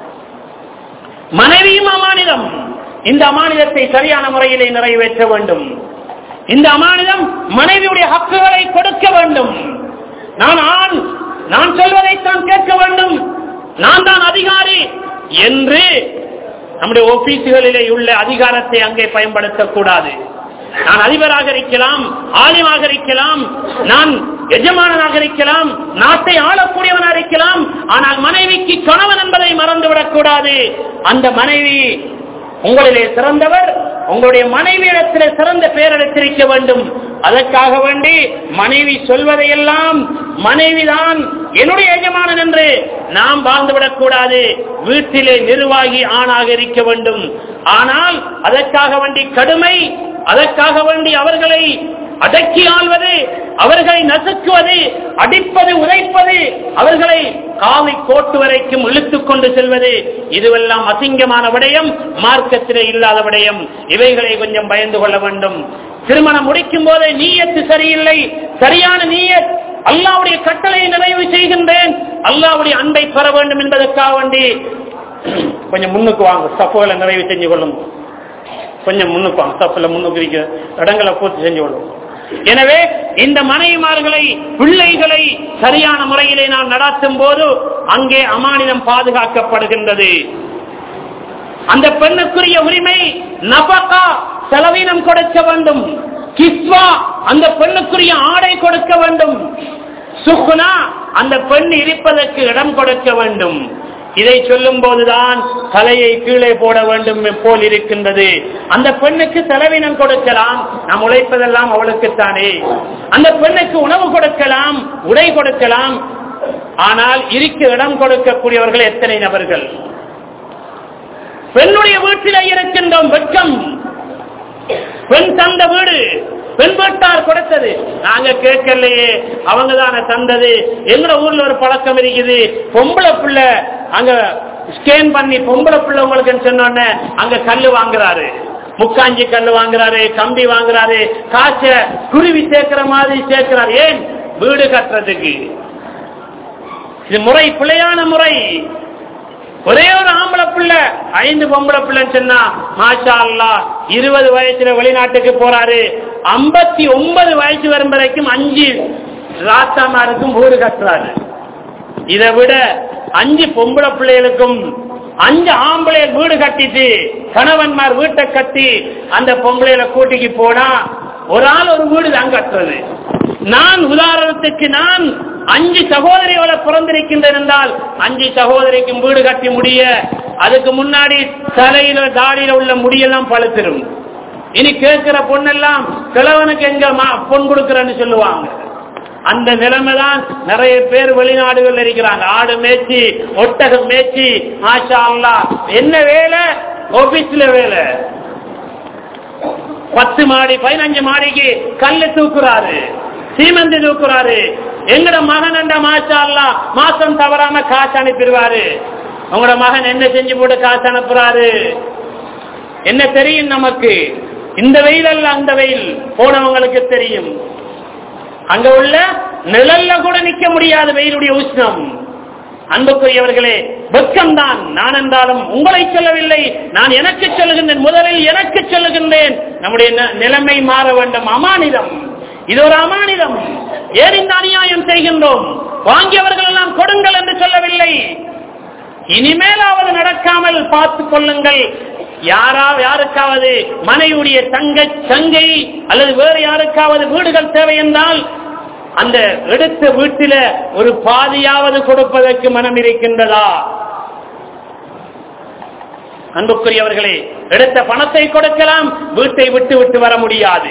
மனைவியும் அமானிதம் இந்த அமானிதத்தை சரியான முறையிலே நிறைவேற்ற வேண்டும் இந்த அமானிதம் மனைவியுடைய ஹக்குகளை கொடுக்க வேண்டும் நான் ஆண் நான் சொல்வதைத்தான் கேட்க வேண்டும் நான் தான் அதிகாரி என்று நம்முடைய ஆபீஸுகளிலே உள்ள அதிகாரத்தை அங்கே பயன்படுத்தக்கூடாது நான் அதிபராக இருக்கலாம் ஆலிமாக இருக்கலாம் நான் எஜமானனாக இருக்கலாம் நாட்டை ஆளக்கூடியவனாக இருக்கலாம் ஆனால் மனைவிக்கு கணவன் என்பதை மறந்துவிடக் கூடாது அந்த மனைவி உங்களிலே சிறந்தவர் உங்களுடைய மனைவியிடத்திலே சிறந்த பெயர் எடுத்திருக்க வேண்டும் அதற்காக வேண்டி மனைவி சொல்வதையெல்லாம் மனைவிதான் என்னுடைய எஜமானன் என்று நாம் வாழ்ந்துவிடக் கூடாது வீட்டிலே நிர்வாகி ஆணாக இருக்க வேண்டும் ஆனால் அதற்காக வேண்டி கடுமை அதற்காக வேண்டி அவர்களை அடக்கி ஆள்வது அவர்களை நசுக்குவது அடிப்பது உதைப்பது அவர்களை காலை கோட்டு வரைக்கும் இழுத்துக் கொண்டு செல்வது இதுவெல்லாம் அசிங்கமான விடயம் மார்க்கத்திலே இல்லாத விடயம் இவைகளை கொஞ்சம் பயந்து கொள்ள வேண்டும் திருமணம் முடிக்கும் போதே நீயத்து சரியில்லை சரியான நீயத் அல்லாவுடைய கட்டளையை நிறைவு செய்கின்றேன் அல்லாவுடைய அன்பை பெற வேண்டும் என்பதற்காக வேண்டி கொஞ்சம் முன்னுக்கு வாங்க சப்புகளை நிறைவு செஞ்சு கொள்ளும் கொஞ்சம் முன்னுக்கு வாங்க சப்புல முன்னுக்கு இருக்க இடங்களை பூர்த்தி செஞ்சு கொள்ளும் எனவே இந்த மனைவிமார்களை பிள்ளைகளை சரியான முறையிலே நாம் நடாத்தும் போது அங்கே அமானிதம் பாதுகாக்கப்படுகின்றது அந்த பெண்ணுக்குரிய உரிமை நபகா செலவீனம் கொடுக்க வேண்டும் கிஸ்வா அந்த பெண்ணுக்குரிய ஆடை கொடுக்க வேண்டும் சுகுனா அந்த பெண் இருப்பதற்கு இடம் கொடுக்க வேண்டும் இதை சொல்லும் போதுதான் தலையை கீழே போட வேண்டும் போல் இருக்கின்றது அந்த பெண்ணுக்கு செலவினம் கொடுக்கலாம் நாம் உழைப்பதெல்லாம் அவளுக்குத்தானே அந்த பெண்ணுக்கு உணவு கொடுக்கலாம் உடை கொடுக்கலாம் ஆனால் இருக்க இடம் கொடுக்கக்கூடியவர்கள் எத்தனை நபர்கள் பெண்ணுடைய வீட்டிலே இருக்கின்றோம் வெட்கம் பெண் தந்த வீடு பெண் வீட்டார் கொடுத்தது நாங்க கேட்கலையே அவங்க தானே தந்தது எங்க ஊர்ல ஒரு பழக்கம் இருக்குது பொம்பளை பிள்ளை அங்க ஸ்கேன் பண்ணி பொம்பளை பிள்ளை உங்களுக்கு சொன்னோன்னே அங்க கல்லு வாங்குறாரு முக்காஞ்சி கல்லு வாங்குறாரு கம்பி வாங்குறாரு காச குருவி சேர்க்கிற மாதிரி சேர்க்கிறார் ஏன் வீடு கட்டுறதுக்கு இது முறை பிழையான முறை ஒரே ஒரு ஆம்பளை பிள்ளை ஐந்து பொம்பளை பிள்ளைன்னு சொன்னா மாஷா அல்லா இருபது வயசுல வெளிநாட்டுக்கு போறாரு ஐம்பத்தி ஒன்பது வயசு வரும் வரைக்கும் அஞ்சு ராத்தாமாருக்கும் வீடு கட்டுறாரு இதை விட அஞ்சு பொம்பளை பிள்ளைகளுக்கும் அஞ்சு ஆம்பளை வீடு கட்டிட்டு கணவன்மார் வீட்டை கட்டி அந்த பொம்பளையில கூட்டிக்கு போனா ஒரு ஆள் ஒரு வீடு தான் கட்டுறது நான் உதாரணத்துக்கு நான் அஞ்சு சகோதரியோட பிறந்திருக்கின்றேன் என்றால் அஞ்சு சகோதரிக்கும் வீடு கட்டி முடிய அதுக்கு முன்னாடி தலையில தாடியில உள்ள முடியெல்லாம் பழுத்திரும் இனி கேட்கிற பொண்ணெல்லாம் கிழவனுக்கு எங்க பொன் கொடுக்கிறேன்னு சொல்லுவாங்க அந்த நிலைமை தான் நிறைய பேர் வெளிநாடுகள் இருக்கிறாங்க ஆடு மேய்ச்சி ஒட்டகம் மேய்ச்சி மாஷா அல்லா என்ன வேலை ஆபீஸ்ல வேலை பத்து மாடி பதினஞ்சு மாடிக்கு கல்லு தூக்குறாரு சீமந்தி தூக்குறாரு எங்கட மகன் என்ற மாஷா அல்லா மாசம் தவறாம காசு அனுப்பிடுவாரு உங்களோட மகன் என்ன செஞ்சு போட்டு காசு அனுப்புறாரு என்ன தெரியும் நமக்கு இந்த வெயில் அல்ல அந்த வெயில் போனவங்களுக்கு தெரியும் அங்க உள்ள நிழல்ல கூட நிக்க முடியாத வெயிலுடைய உஷ்ணம் அன்புக்குரியவர்களே வெட்கம்தான் நான் என்றாலும் உங்களை சொல்லவில்லை நான் எனக்கு சொல்லுகின்றேன் முதலில் எனக்கு சொல்லுகின்றேன் நம்முடைய நிலைமை மாற வேண்டும் அமானிதம் இது ஒரு அமானிதம் ஏன் இந்த அநியாயம் செய்கின்றோம் வாங்கியவர்கள் எல்லாம் கொடுங்கள் என்று சொல்லவில்லை இனிமேலாவது நடக்காமல் பார்த்துக் கொள்ளுங்கள் யாரா யாருக்காவது மனைவியுடைய தங்க சங்கை அல்லது வேறு யாருக்காவது வீடுகள் தேவை என்றால் அந்த எடுத்த வீட்டில ஒரு பாதியாவது கொடுப்பதற்கு மனம் இருக்கின்றதா அன்புக்குரியவர்களே எடுத்த பணத்தை கொடுக்கலாம் வீட்டை விட்டு விட்டு வர முடியாது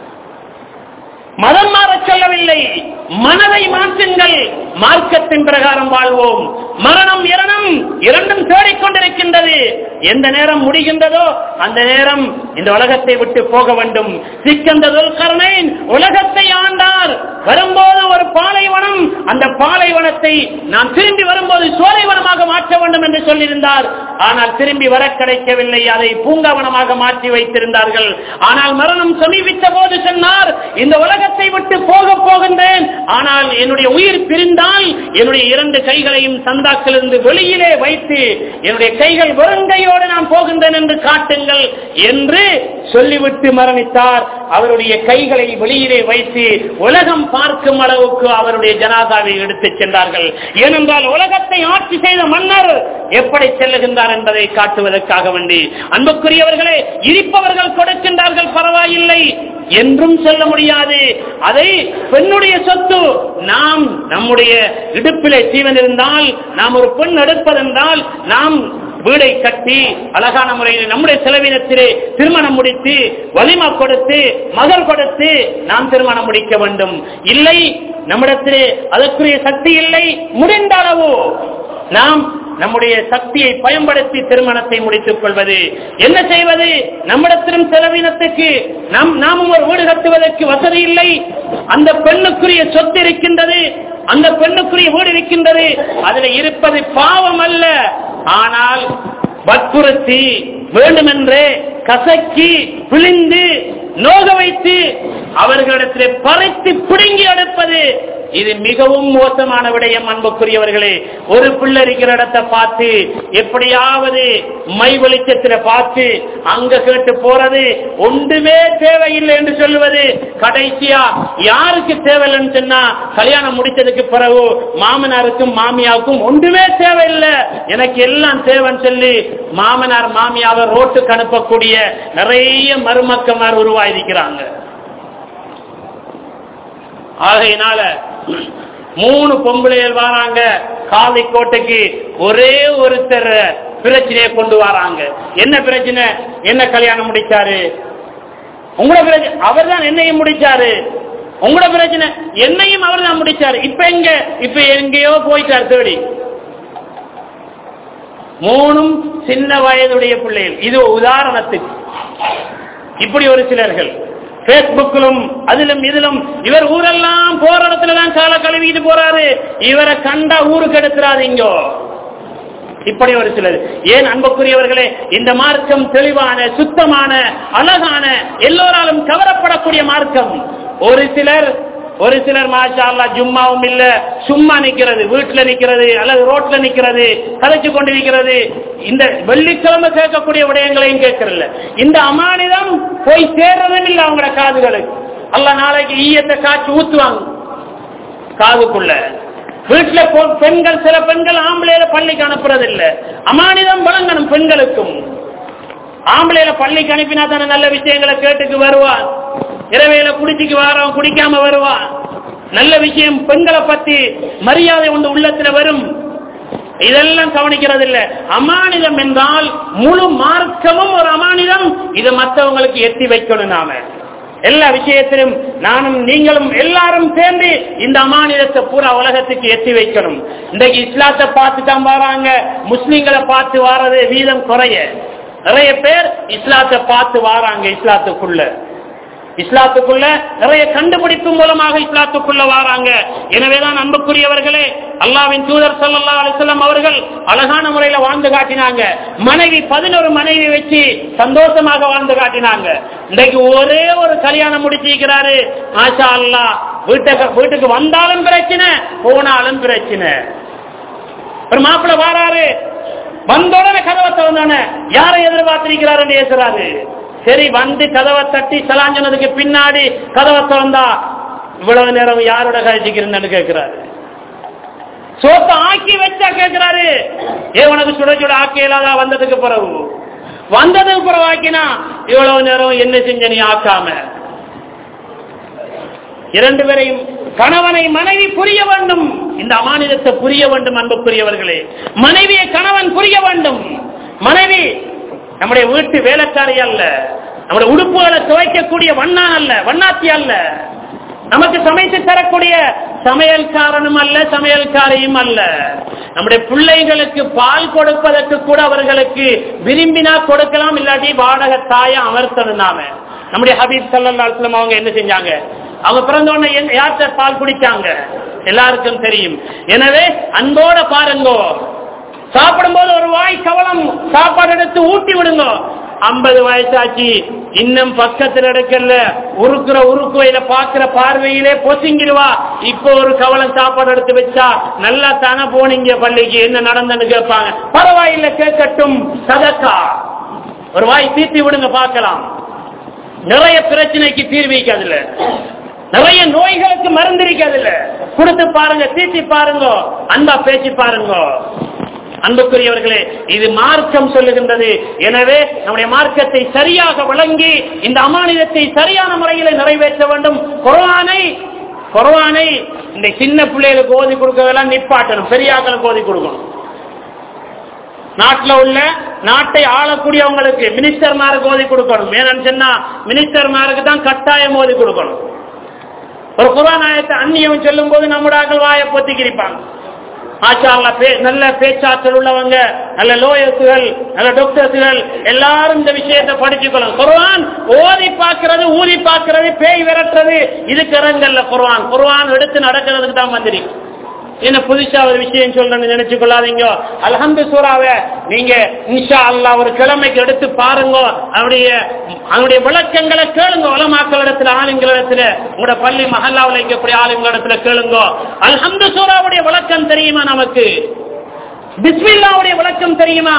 மதம் மாற சொல்லவில்லை மனதை மாற்றுங்கள் மார்க்கத்தின் பிரகாரம் வாழ்வோம் மரணம் இரணம் இரண்டும் தேடிக்கொண்டிருக்கின்றது எந்த நேரம் முடிகின்றதோ அந்த நேரம் இந்த உலகத்தை விட்டு போக வேண்டும் சிக்கந்ததுல் கருணேன் உலகத்தை ஆண்டார் வரும்போது ஒரு பாலைவனம் அந்த பாலைவனத்தை நாம் திரும்பி வரும்போது சோலைவனமாக மாற்ற வேண்டும் என்று சொல்லியிருந்தார் ஆனால் திரும்பி வர கிடைக்கவில்லை அதை பூங்காவனமாக மாற்றி வைத்திருந்தார்கள் ஆனால் மரணம் சமீபித்த போது சொன்னார் இந்த உலகத்தை விட்டு போக போகின்றேன் ஆனால் என்னுடைய உயிர் பிரிந்தால் என்னுடைய இரண்டு கைகளையும் சந்தாக்கிலிருந்து வெளியிலே வைத்து என்னுடைய கைகள் வெறுங்கையோடு நான் போகின்றேன் என்று காட்டுங்கள் என்று சொல்லிவிட்டு மரணித்தார் அவருடைய கைகளை வெளியிலே வைத்து உலகம் பார்க்கும் அளவுக்கு அவருடைய ஜனாதாவை எடுத்துச் சென்றார்கள் ஏனென்றால் உலகத்தை ஆட்சி செய்த மன்னர் எப்படி செல்லுகின்றார் என்பதை காட்டுவதற்காக வேண்டி அன்புக்குரியவர்களே இருப்பவர்கள் கொடுக்கின்றார்கள் பரவாயில்லை என்றும் சொல்ல முடியாது அதை பெண்ணுடைய சொத்து நாம் நம்முடைய இடுப்பிலே ஜீவன் இருந்தால் நாம் ஒரு பெண் எடுப்பதென்றால் நாம் வீடை கட்டி அழகான முறையில் நம்முடைய செலவினத்திலே திருமணம் முடித்து வலிமா கொடுத்து மகள் கொடுத்து நாம் திருமணம் முடிக்க வேண்டும் இல்லை நம்மிடத்திலே அதற்குரிய சக்தி இல்லை முடிந்த அளவு நாம் நம்முடைய சக்தியை பயன்படுத்தி திருமணத்தை முடித்துக் கொள்வது என்ன செய்வது நம்மிடத்திலும் செலவினத்துக்கு நாம் நாமும் ஒரு வீடு கட்டுவதற்கு வசதி இல்லை அந்த பெண்ணுக்குரிய சொத்து இருக்கின்றது அந்த பெண்ணுக்குரிய வீடு இருக்கின்றது அதில் இருப்பது பாவம் அல்ல ஆனால் வற்புறுத்தி வேண்டுமென்றே கசக்கி பிழிந்து நோக வைத்து அவர்களிடத்திலே பறைத்து பிடுங்கி எடுப்பது இது மிகவும் மோசமான விடயம் அன்புக்குரியவர்களே ஒரு பிள்ளை இருக்கிற இடத்தை பார்த்து எப்படியாவது மை வெளிச்சத்துல பார்த்து அங்க கேட்டு போறது ஒன்றுமே தேவையில்லை என்று சொல்லுவது கடைசியா யாருக்கு தேவையில்லைன்னு சொன்னா கல்யாணம் முடிச்சதுக்கு பிறகு மாமனாருக்கும் மாமியாவுக்கும் ஒன்றுமே தேவையில்லை எனக்கு எல்லாம் தேவைன்னு சொல்லி மாமனார் மாமியாவை ரோட்டுக்கு அனுப்பக்கூடிய நிறைய மருமக்கமார் உருவாயிருக்கிறாங்க ஆகையினால மூணு பொம்பளைகள் வராங்க காலை கோட்டைக்கு ஒரே ஒருத்தர் பிரச்சனையை கொண்டு வராங்க என்ன பிரச்சனை என்ன கல்யாணம் முடிச்சாரு உங்களோட பிரச்சனை அவர் தான் என்னையும் முடிச்சாரு உங்களோட பிரச்சனை என்னையும் அவர் தான் முடிச்சாரு இப்ப எங்க இப்ப எங்கேயோ போயிட்டார் தேடி மூணும் சின்ன வயதுடைய பிள்ளைகள் இது உதாரணத்துக்கு இப்படி ஒரு சிலர்கள் பேஸ்புக்கிலும் அதிலும் இதிலும் இவர் ஊரெல்லாம் போற இடத்துல தான் கால கழுவிட்டு போறாரு இவரை கண்டா ஊருக்கு எடுத்துறாதீங்கோ இப்படி ஒரு சிலர் ஏன் அன்புக்குரியவர்களே இந்த மார்க்கம் தெளிவான சுத்தமான அழகான எல்லோராலும் கவரப்படக்கூடிய மார்க்கம் ஒரு சிலர் ஒரு சிலர் மாஷா அல்லா ஜும்மாவும் இல்ல சும்மா நிக்கிறது வீட்டுல நிக்கிறது அல்லது ரோட்ல நிக்கிறது கதைச்சு கொண்டு நிக்கிறது இந்த வெள்ளிக்கிழமை கேட்கக்கூடிய விடயங்களையும் கேட்கறதில்ல இந்த அமானிதம் போய் சேர்றதும் இல்லை அவங்களோட காதுகளுக்கு அல்ல நாளைக்கு ஈயத்தை காய்ச்சி ஊத்துவாங்க காதுக்குள்ள வீட்டுல பொ- பெண்கள் சில பெண்கள் ஆம்பளையில பள்ளிக்கு அனுப்புறது இல்ல அமானிதம் வழங்கணும் பெண்களுக்கும் ஆம்பளையில பள்ளிக்கு அனுப்பினா தானே நல்ல விஷயங்களை கேட்டுக்கு வருவான் இரவையில குடிச்சிக்கு வாரம் குடிக்காம வருவான் நல்ல விஷயம் பெண்களை பத்தி மரியாதை ஒன்று உள்ளத்துல வரும் இதெல்லாம் கவனிக்கிறது இல்ல அமானிதம் என்றால் முழு மார்க்கமும் ஒரு அமானிதம் இதை மற்றவங்களுக்கு எத்தி வைக்கணும் நாம எல்லா விஷயத்திலும் நானும் நீங்களும் எல்லாரும் சேர்ந்து இந்த அமானிதத்தை பூரா உலகத்துக்கு எத்தி வைக்கணும் இன்றைக்கு இஸ்லாத்தை பார்த்து தான் வராங்க முஸ்லிம்களை பார்த்து வாரது வீதம் குறைய நிறைய பேர் இஸ்லாத்தை பார்த்து வாராங்க இஸ்லாத்துக்குள்ள இஸ்லாத்துக்குள்ள நிறைய கண்டுபிடிப்பு மூலமாக இஸ்லாத்துக்குள்ள வாராங்க எனவேதான் அன்புக்குரியவர்களே அல்லாவின் தூதர் ஸல்லல்லாஹு அலைஹி வஸல்லம் அவர்கள் அழகான முறையில வாழ்ந்து காட்டினாங்க மனைவி பதினோரு மனைவி வச்சு சந்தோஷமாக வாழ்ந்து காட்டினாங்க இன்றைக்கு ஒரே ஒரு கல்யாணம் முடிச்சிருக்கிறாரு மாஷா அல்லாஹ் வீட்டுக்கு வீட்டுக்கு வந்தாலும் பிரச்சனை போனாலும் பிரச்சனை ஒரு மாப்பிள்ளை வாராரு வந்த உடனே கதவை திறந்தானே யாரை எதிர்பார்த்திருக்கிறார் என்று பேசுறாரு சரி வந்து கதவை தட்டி சலாஞ்சனதுக்கு பின்னாடி கதவை திறந்தா இவ்வளவு நேரம் யாரோட கழிச்சிக்கிறேன்னு கேட்கிறாரு சோத்த ஆக்கி வச்சா கேட்கிறாரு ஏ உனக்கு சுட சுட ஆக்கி இல்லாத வந்ததுக்கு பிறகு வந்ததுக்கு பிறகு ஆக்கினா இவ்வளவு நேரம் என்ன செஞ்ச நீ ஆக்காம இரண்டு பேரையும் கணவனை மனைவி புரிய வேண்டும் இந்த அமானிதத்தை புரிய வேண்டும் அன்புக்குரியவர்களே மனைவியை கணவன் புரிய வேண்டும் மனைவி நம்முடைய வீட்டு வேலைக்காரி அல்ல நம்முடைய உடுப்புகளை துவைக்கக்கூடிய வண்ணான் அல்ல வண்ணாத்தி அல்ல நமக்கு சமைத்து தரக்கூடிய சமையல்காரனும் அல்ல சமையல்காரியும் அல்ல நம்முடைய பிள்ளைகளுக்கு பால் கொடுப்பதற்கு கூட அவர்களுக்கு விரும்பினா கொடுக்கலாம் இல்லாட்டி வாடகை தாய அமர்த்தணும் நாம நம்முடைய ஹபீப் சல்லாஸ்லம் அவங்க என்ன செஞ்சாங்க அவங்க பிறந்த உடனே எங்க- யார்கிட்ட பால் குடிச்சாங்க எல்லாருக்கும் தெரியும் எனவே அன்போட பாருங்கோ சாப்பிடும்போது ஒரு வாய் கவலம் சாப்பாடு எடுத்து ஊட்டி விடுங்க ஐம்பது வயசாச்சு இன்னும் பக்கத்துல எடுக்கல உருக்குற உருக்குவையில பாக்குற பார்வையிலே பொசுங்கிடுவா இப்போ ஒரு கவலம் சாப்பாடு எடுத்து வச்சா நல்லா தானே போனீங்க பள்ளிக்கு என்ன நடந்தன்னு கேட்பாங்க பரவாயில்ல கேட்கட்டும் சதக்கா ஒரு வாய் தீர்த்தி விடுங்க பார்க்கலாம் நிறைய பிரச்சனைக்கு தீர்விக்கு அதுல நிறைய நோய்களுக்கு மருந்து இருக்கு அதுல கொடுத்து பாருங்க தீர்த்தி பாருங்க அன்பா பேச்சு பாருங்க அன்புக்குரியவர்களே இது மார்க்கம் சொல்லுகின்றது எனவே நம்முடைய மார்க்கத்தை சரியாக விளங்கி இந்த அமானிதத்தை சரியான முறையில் நிறைவேற்ற வேண்டும் குர்ஆனை குர்ஆனை இந்த சின்ன பிள்ளைகளுக்கு ஓதி கொடுக்கறதெல்லாம் நிப்பாட்டணும் பெரியாக்களுக்கு ஓதி கொடுக்கணும் நாட்டில் உள்ள நாட்டை ஆளக்கூடியவங்களுக்கு மினிஸ்டர்மாருக்கு ஓதி கொடுக்கணும் ஏன்னு சொன்னா மினிஸ்டர்மாருக்கு தான் கட்டாயம் ஓதி கொடுக்கணும் ஒரு குரான் ஆயத்தை அந்நியம் சொல்லும் போது நம்முடைய ஆக்கள் வாயை பொத்திக்கிருப்பாங்க ஆச்சாரல நல்ல பேச்சாற்றல் உள்ளவங்க நல்ல லோயர்ஸுகள் நல்ல டாக்டர்ஸுகள் எல்லாரும் இந்த விஷயத்தை படிச்சுக்கணும் குர்ஆன் ஓதி பார்க்கிறது ஊதி பார்க்கிறது பேய் விரட்டுறது இதுக்கு இறங்கல்ல குர்ஆன் குர்ஆன் எடுத்து நடக்கிறதுக்கு தான் மந்திரி என்ன புதுசா ஒரு விஷயம் சொல்லணும்னு நினைச்சு கொள்ளாதீங்க அல்ஹம்து சூறாவை நீங்க இன்ஷா அல்லாஹ் ஒரு கிழமைக்கு எடுத்து பாருங்க அவருடைய அவருடைய விளக்கங்களை கேளுங்க உலமாக்கள் இடத்துல ஆளுங்கள் இடத்துல உங்களோட பள்ளி மஹல்லாவில் இருக்கக்கூடிய ஆளுங்கள் இடத்துல கேளுங்க அல்ஹம்து சூறாவுடைய விளக்கம் தெரியுமா நமக்கு பிஸ்மில்லாவுடைய விளக்கம் தெரியுமா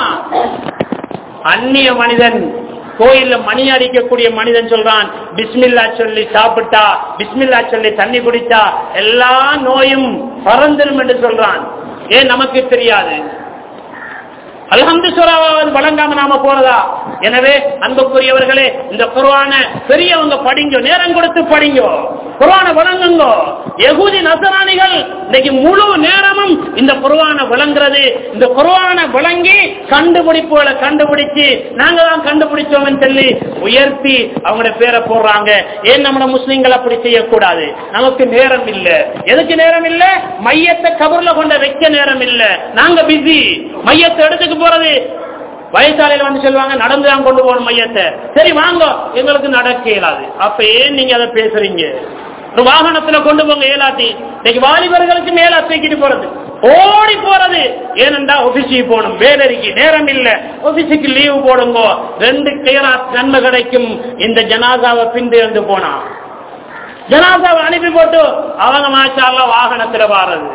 அந்நிய மனிதன் கோயில்ல மணி அடிக்கக்கூடிய மனிதன் சொல்றான் பிஸ்மில்லா சொல்லி சாப்பிட்டா பிஸ்மில்லா சொல்லி தண்ணி குடிச்சா எல்லா நோயும் பறந்துடும் என்று சொல்றான் ஏன் நமக்கு தெரியாது அல்ஹம்து சூறாவது வழங்காம நாம போறதா எனவே அன்புக்குரியவர்களே இந்த குர்ஆன பெரியவங்க படிங்க நேரம் கொடுத்து படிங்க குர்ஆன வழங்குங்க யகூதி நசராணிகள் இன்னைக்கு முழு நேரமும் இந்த குர்ஆன வழங்குறது இந்த குர்ஆன வழங்கி கண்டுபிடிப்புகளை கண்டுபிடிச்சு நாங்க தான் கண்டுபிடிச்சோம்னு சொல்லி உயர்த்தி அவங்களோட பேரை போடுறாங்க ஏன் நம்ம முஸ்லிம்கள் அப்படி செய்யக்கூடாது நமக்கு நேரம் இல்ல எதுக்கு நேரம் இல்ல மையத்தை கபர்ல கொண்ட வைக்க நேரம் இல்ல நாங்க பிஸி மையத்தை எடுத்துக்கு போறது வயசாலையில வந்து சொல்லுவாங்க நடந்து தான் கொண்டு போகணும் மையத்தை சரி வாங்க எங்களுக்கு நடக்க இயலாது அப்ப ஏன் நீங்க அதை பேசுறீங்க ஒரு வாகனத்துல கொண்டு போங்க ஏலாத்தி இன்னைக்கு வாலிபர்களுக்கு மேல தூக்கிட்டு போறது ஓடி போறது ஏனென்றா ஆபீஸுக்கு போகணும் வேலைக்கு நேரம் இல்ல ஆபீஸுக்கு லீவு போடுங்க ரெண்டு கேரா நன்மை கிடைக்கும் இந்த ஜனாதாவை பின்தேர்ந்து போனா ஜனாதாவை அனுப்பி போட்டு அவங்க மாஷால வாகனத்துல வாரது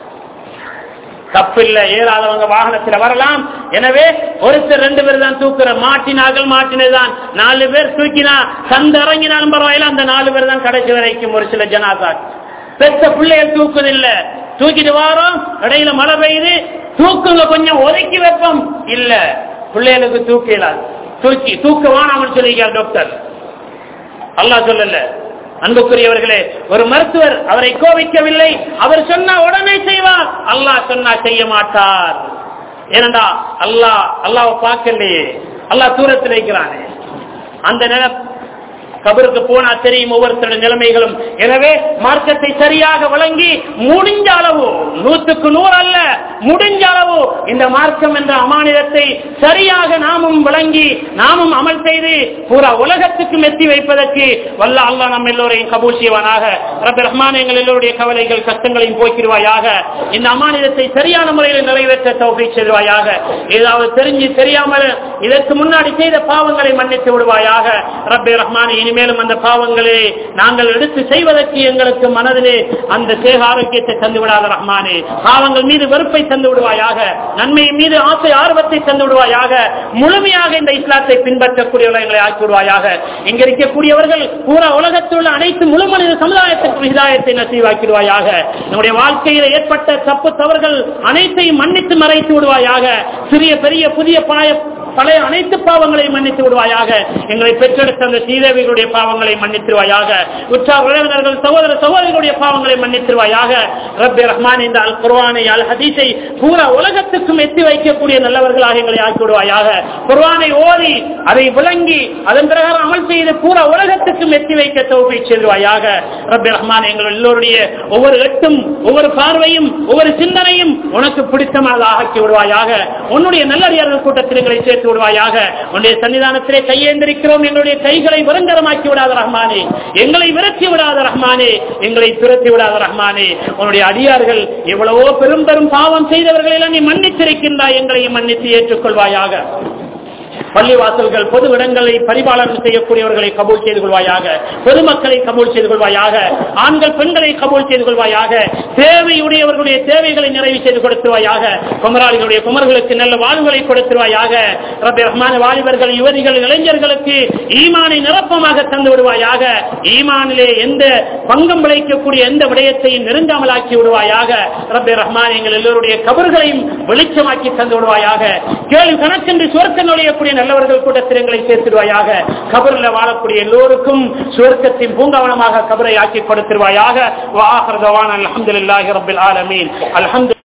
தப்பில்லை ஏறாதவங்க வாகனத்துல வரலாம் எனவே ஒருத்தர் ரெண்டு பேர் தான் தூக்குற மாட்டினார்கள் மாட்டினதுதான் நாலு பேர் தூக்கினா சந்த இறங்கினாலும் பரவாயில்ல அந்த நாலு பேர் தான் கடைசி வரைக்கும் ஒரு சில ஜனாதா பெத்த பிள்ளைகள் தூக்குதில்ல தூக்கிட்டு வாரோம் இடையில மழை பெய்யுது தூக்குங்க கொஞ்சம் ஒதுக்கி வைப்போம் இல்ல பிள்ளைகளுக்கு தூக்கலாது தூக்கி தூக்க வானாமல் சொல்லிக்கிறார் டாக்டர் அல்லாஹ் சொல்லல அன்புக்குரியவர்களே ஒரு மருத்துவர் அவரை கோபிக்கவில்லை அவர் சொன்னா உடனே செய்வார் அல்லாஹ் சொன்னா செய்ய மாட்டார் ஏனண்டா அல்லாஹ் அல்லாஹ் பார்க்கலையே அல்லாஹ் தூரத்தில் இருக்கிறானே அந்த நில கபருக்கு போனா தெரியும் ஒவ்வொருத்தருடைய நிலைமைகளும் எனவே மார்க்கத்தை சரியாக வழங்கி முடிஞ்ச அளவு நூற்றுக்கு நூறு அல்ல முடிஞ்ச அளவு இந்த மார்க்கம் என்ற அமானிதத்தை சரியாக நாமும் விளங்கி நாமும் அமல் செய்து பூரா உலகத்துக்கு மெத்தி வைப்பதற்கு வல்ல அல்லா நம்ம எல்லோரையும் கபூல் செய்வானாக ரப்ப ரஹ்மான் எங்கள் எல்லோருடைய கவலைகள் கஷ்டங்களையும் போக்கிடுவாயாக இந்த அமானிதத்தை சரியான முறையில் நிறைவேற்ற தௌஃபை செய்வாயாக ஏதாவது தெரிஞ்சு தெரியாமல் இதற்கு முன்னாடி செய்த பாவங்களை மன்னித்து விடுவாயாக ரப்பே ரஹ்மான் இனிமேலும் அந்த பாவங்களை நாங்கள் எடுத்து செய்வதற்கு எங்களுக்கு மனதிலே அந்த சேக ஆரோக்கியத்தை தந்து விடாத ரஹ்மானே பாவங்கள் மீது வெறுப்பை தந்து விடுவாயாக நன்மையின் மீது ஆசை ஆர்வத்தை தந்து விடுவாயாக முழுமையாக இந்த இஸ்லாத்தை பின்பற்றக்கூடியவர்களை எங்களை ஆக்கி விடுவாயாக இங்க இருக்கக்கூடியவர்கள் பூரா உலகத்தில் உள்ள அனைத்து முழு மனித சமுதாயத்திற்கும் ஹிதாயத்தை நசீவாக்கிடுவாயாக நம்முடைய வாழ்க்கையில் ஏற்பட்ட தப்பு தவறுகள் அனைத்தையும் மன்னித்து மறைத்து விடுவாயாக சிறிய பெரிய புதிய பாய பழைய அனைத்து பாவங்களையும் மன்னித்து விடுவாயாக எங்களை பெற்றெடுத்த அந்த சீதேவிகளுடைய பாவங்களை மன்னித்திருவாயாக உற்றார் உறவினர்கள் சகோதர சகோதரிகளுடைய பாவங்களை மன்னித்திருவாயாக ரப்பே ரஹ்மான் இந்த அல் குர்வானை அல் ஹதீஸை பூரா உலகத்துக்கும் எத்தி வைக்கக்கூடிய நல்லவர்களாக எங்களை ஆக்கி விடுவாயாக குர்வானை ஓதி அதை விளங்கி அதன் பிரகாரம் அமல் செய்து பூரா உலகத்துக்கும் எத்தி வைக்க தோப்பை செல்வாயாக ரப்பே ரஹ்மான் எங்கள் எல்லோருடைய ஒவ்வொரு எட்டும் ஒவ்வொரு பார்வையும் ஒவ்வொரு சிந்தனையும் உனக்கு பிடித்தமாக ஆக்கி விடுவாயாக உன்னுடைய நல்லடியார்கள் கூட்டத்தில் எங்களை சேர்த்து விடுவாயாக உன்னுடைய சன்னிதானத்திலே கையேந்திருக்கிறோம் எங்களுடைய கைகளை வருங்கரமாக்கி விடாத ரஹ்மானே எங்களை விரட்டி விடாத ரஹ்மானே எங்களை துரத்தி விடாத ரஹ்மானே உன்னுடைய அடியார்கள் எவ்வளவோ பெரும் பெரும் பாவம் செய்தவர்களை எல்லாம் நீ மன்னித்திருக்கின்றாய் எங்களையும் மன்னித்து ஏற்றுக்கொள்வாயாக பள்ளிவாசல்கள் பொது இடங்களை பரிபாலனம் செய்யக்கூடியவர்களை கபூல் செய்து கொள்வாயாக பொதுமக்களை கபூல் செய்து கொள்வாயாக ஆண்கள் பெண்களை கபூல் செய்து கொள்வாயாக தேவையுடையவர்களுடைய தேவைகளை நிறைவு செய்து கொடுத்துருவாயாக குமராளிகளுடைய குமர்களுக்கு நல்ல வாழ்வுகளை கொடுத்துருவாயாக ரப்பி ரஹ்மான வாலிபர்கள் யுவதிகள் இளைஞர்களுக்கு ஈமானை நிரப்பமாக தந்து விடுவாயாக ஈமானிலே எந்த பங்கம் விளைக்கக்கூடிய எந்த விடயத்தையும் நெருங்காமலாக்கி விடுவாயாக ரப்பி ரஹ்மான் எங்கள் எல்லோருடைய கபர்களையும் வெளிச்சமாக்கி தந்து விடுவாயாக கேள்வி கணக்கென்று சுவர்க்க நுழையக்கூடிய நல்லவர்கள் கூட்டத்தில் எங்களை சேர்த்துடுவாயாக கபரில் வாழக்கூடிய எல்லோருக்கும் சுவர்க்கத்தின் பூங்காவனமாக கபரை ஆக்கி கொடுத்துருவாயாக வாஹர் தவான் அலமதுல்லாஹி ரபில் ஆலமீன் அல்ஹம்து